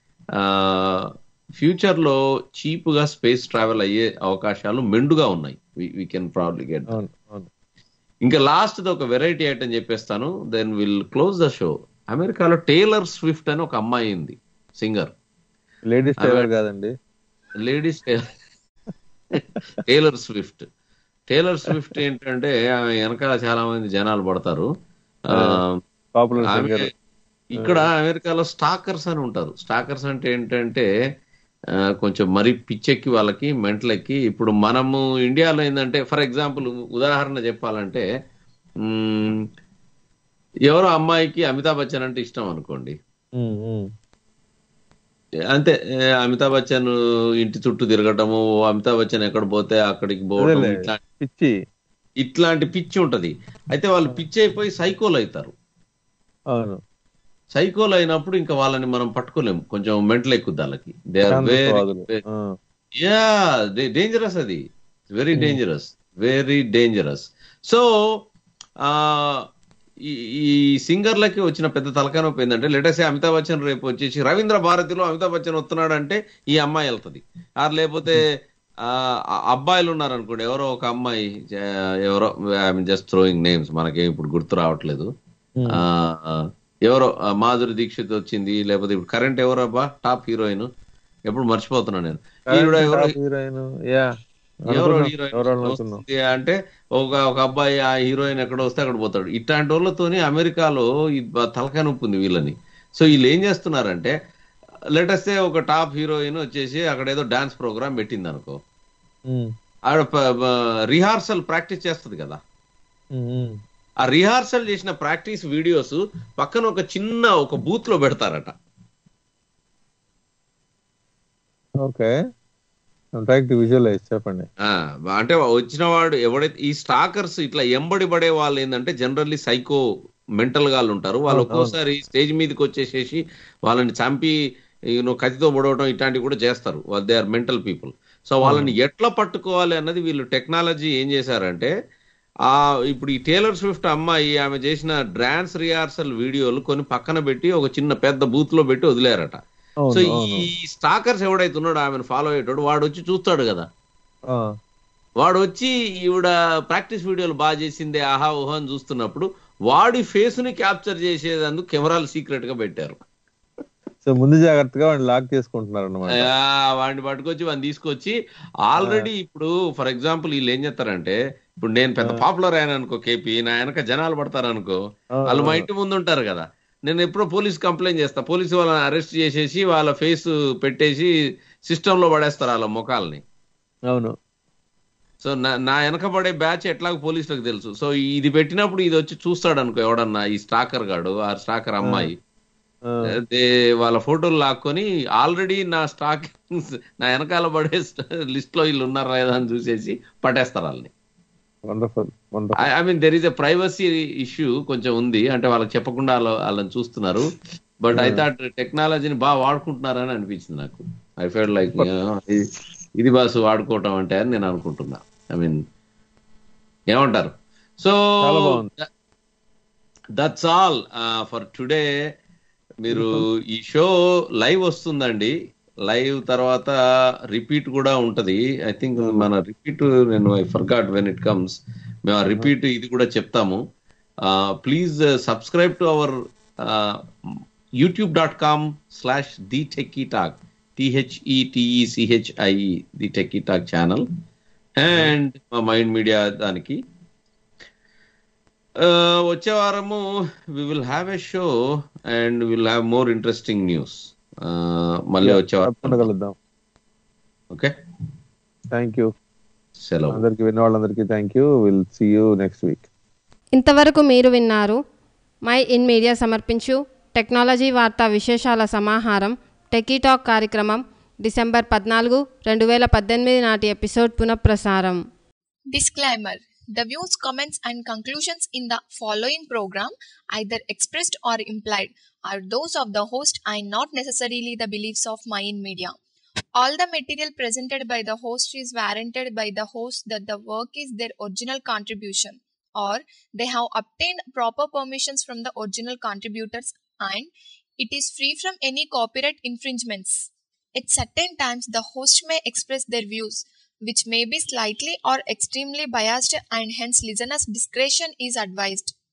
ఫ్యూచర్ లో చీప్ గా స్పేస్ ట్రావెల్ అయ్యే అవకాశాలు మెండుగా ఉన్నాయి వీ కెన్ ప్రాబ్లీ గెట్ అవును అవును ఇంకా లాస్ట్ ఒక వెరైటీ ఐటమ్ చెప్పేస్తాను then will close the show అమెరికాలో టేలర్ స్విఫ్ట్ అని ఒక అమ్మాయి ఉంది సింగర్ లేడీస్ టైలర్ కాదండి ladies Taylor Swift Taylor Swift ఏంటంటే ఆమె వెనకాల చాలా మంది జనాలు పడతారు ఆ, పాపులర్ ఆమె సింగర్ ఇక్కడ అమెరికాలో స్టాకర్స్ అని ఉంటారు స్టాకర్స్ అంటే ఏంటంటే ఆ, కొంచెం మరీ పిచ్చెక్కి వాళ్ళకి మెంటలెక్కి ఇప్పుడు మనము ఇండియాలో ఏంటంటే ఫర్ ఎగ్జాంపుల్ ఉదాహరణ చెప్పాలంటే మ్, ఎవరో అమ్మాయికి అమితాబ్ బచ్చన్ అంటే ఇష్టం అనుకోండి అంతే ఏ, అమితాబ్ బచ్చన్ ఇంటి చుట్టూ తిరగటము అమితాబ్ బచ్చన్ ఎక్కడ పోతే అక్కడికి పోవడం అదేలే. ఇట్లా పిచ్చి ఇట్లాంటి పిచ్చి ఉంటది అయితే వాళ్ళు పిచ్చి అయిపోయి సైకోలు అవుతారు అవును సైకోలు అయినప్పుడు ఇంకా వాళ్ళని మనం పట్టుకోలేము కొంచెం మెంటల్ ఎక్కుద్ది వాళ్ళకి దే ఆర్ శాంతవాదులు. వెరీ ఆ. యా డేంజరస్ అది very dangerous very dangerous so ఆ ఈ ఈ సింగర్లకి వచ్చిన పెద్ద తలకాయ నొప్పి ఏంటంటే లెటర్స్ అమితాబ్ బచ్చన్ రేపు వచ్చేసి రవీంద్ర భారతిలో అమితాబ్ బచ్చన్ వస్తున్నాడు అంటే ఈ అమ్మాయి వెళ్తది ఆ లేకపోతే ఆ ఆ అబ్బాయిలు ఉన్నారు అనుకోండి ఎవరో ఒక అమ్మాయి జ- ఎవరో జస్ట్ థ్రోయింగ్ నేమ్స్ మనకేం ఇప్పుడు గుర్తు రావట్లేదు ఆ ఎవరో ఆ, మాధురి దీక్షిత్ వచ్చింది లేకపోతే ఇప్పుడు కరెంట్ ఎవరో అబ్బా టాప్ హీరోయిన్ ఎప్పుడు మర్చిపోతున్నాను నేను ఈవిడ ఎవరో హీరోయిన్ యా ఎవరో అనుకున్నాం. హీరోయిన్ ఎవరో అనుకున్నాం వస్తుంది అంటే ఒక ఒక అబ్బాయి ఆ హీరోయిన్ ఎక్కడ వస్తే అక్కడ పోతాడు ఇట్లాంటి వాళ్ళతోని అమెరికాలో ఈ బ- తలకాయ నొప్పి ఉంది వీళ్ళని సో వీళ్ళు ఏం చేస్తున్నారంటే లేటెస్ట్ ఒక టాప్ హీరోయిన్ వచ్చేసి అక్కడ ఏదో డాన్స్ ప్రోగ్రామ్ పెట్టింది అనుకో ఉమ్, ఆడ రిహార్సల్ ప్రాక్టీస్ చేస్తుంది కదా ఉమ్, ఉమ్. ఆ రిహార్సల్ చేసిన ప్రాక్టీస్ వీడియోస్ పక్కన ఒక చిన్న ఒక బూత్ లో పెడతారట ఓకే ట్రైక్ టు విజువలైజ్ చెప్పండి ఆ, అంటే వచ్చిన వాడు ఎవడైతే ఈ స్టాకర్స్ ఇట్లా ఎంబడి పడే వాళ్ళు ఏంటంటే జనరల్లీ సైకో మెంటల్ గాళ్ళు ఉంటారు వాళ్ళు అవును, ఒక్కోసారి స్టేజ్ మీదకి వచ్చేసేసి వాళ్ళని చంపి యూనో కత్తితో పొడవడం ఇట్లాంటివి కూడా చేస్తారు they are mental people so వాళ్ళని ఎట్లా పట్టుకోవాలి అన్నది వీళ్ళు టెక్నాలజీ ఏం చేశారంటే ఆ ఇప్పుడు ఈ టేలర్ స్విఫ్ట్ అమ్మాయి ఆమె చేసిన డాన్స్ రిహార్సల్ వీడియోలు కొన్ని పక్కన పెట్టి ఒక చిన్న పెద్ద బూత్ లో పెట్టి వదిలేరట అవును, సో అవును. ఈ స్టాకర్స్ ఎవడైతే ఉన్నాడో ఆమెను ఫాలో అయ్యేటోడు వాడు వచ్చి చూస్తాడు కదా ఆ, వాడు వచ్చి ఈవిడ ప్రాక్టీస్ వీడియోలు బాగా చేసిందే ఆహా ఊహా అని చూస్తున్నప్పుడు వాడి ఫేస్ ని క్యాప్చర్ చేసేందుకు కెమెరాలు సీక్రెట్ గా పెట్టారు సో ముందు జాగ్రత్తగా వాడిని లాక్ చేసుకుంటున్నారు అనమాట ఆ, వాడిని పట్టుకొచ్చి వాడిని తీసుకొచ్చి ఆల్రెడీ ఇప్పుడు ఫర్ ఎగ్జాంపుల్ వీళ్ళు ఏం చేస్తారంటే ఇప్పుడు నేను పెద్ద పాపులర్ అయ్యాను అనుకో కేపీ నా వెనక జనాలు పడతారు అనుకో ఆ, వాళ్ళు మా ఆ. ఇంటి ముందు ఉంటారు కదా నేను ఎప్పుడో పోలీస్ కంప్లైంట్ చేస్తా పోలీసు వాళ్ళని అరెస్ట్ చేసేసి వాళ్ళ ఫేస్ పెట్టేసి సిస్టమ్ లో పడేస్తారు వాళ్ళ ముఖాలని అవును సో నా నా వెనకబడే బ్యాచ్ ఎట్లాగో పోలీసులకు తెలుసు సో ఇది పెట్టినప్పుడు ఇది వచ్చి చూస్తాడు అనుకో ఎవడన్నా ఈ స్టాకర్ గాడు ఆ స్టాకర్ అమ్మాయి ఆ, అదే వాళ్ళ ఫోటోలు లాక్కొని ఆల్రెడీ నా స్టాక్ నా వెనకాల పడే లిస్ట్ లో వీళ్ళు ఉన్నారా లేదా అని చూసేసి పట్టేస్తారు వాళ్ళని wonderful wonderful I mean there is a privacy issue కొంచెం ఉంది అంటే వాళ్ళకి చెప్పకుండా వాళ్ళ- వాళ్ళని చూస్తున్నారు బట్ అయితే టెక్నాలజీని బాగా వాడుకుంటున్నారని అనిపించింది నాకు ఐ ఫెల్ లైక్ ఇది బాస్ వాడుకోవటం అంటే అని నేను అనుకుంటున్నా ఐ మీన్ ఏమంటారు సో చాలా బాగుంది. దట్స్ ఆల్ ఫర్ టుడే మీరు ఈ షో లైవ్ వస్తుందండి లైవ్ తర్వాత రిపీట్ కూడా ఉంటది ఐ థింక్ మన రిపీట్ నేను I forgot when it comes మేము ఆ రిపీట్ ఇది కూడా చెప్తాము please subscribe to our YouTube dot com slash the techie talk టిహెచ్ఈటిఈసిహెచ్ఐ the techie talk channel and మా మైండ్ మీడియా దానికి Uh, వచ్చే వారము we will have a show and will have more interesting news మళ్ళీ వచ్చే వారం తప్పకుండా కలుద్దాం ఓకే థ్యాంక్ యూ సెలవు అందరికి విన్న వాళ్ళందరికీ thank you will see you next week ఇంతవరకు మీరు విన్నారు మై ఇన్ మీడియా సమర్పించు టెక్నాలజీ వార్తా విశేషాల సమాహారం టెకీటాక్ కార్యక్రమం డిసెంబర్ పద్నాలుగు రెండు వేల పద్దెనిమిది నాటి ఎపిసోడ్ పునఃప్రసారం Disclaimer The views, comments, and conclusions in the following program, either expressed or implied, are those of the host and not necessarily the beliefs of Mayan Media. All the material presented by the host is warranted by the host that the work is their original contribution or they have obtained proper permissions from the original contributors and it is free from any copyright infringements. At certain times, the host may express their views, which may be slightly or extremely biased, and hence listeners' discretion is advised.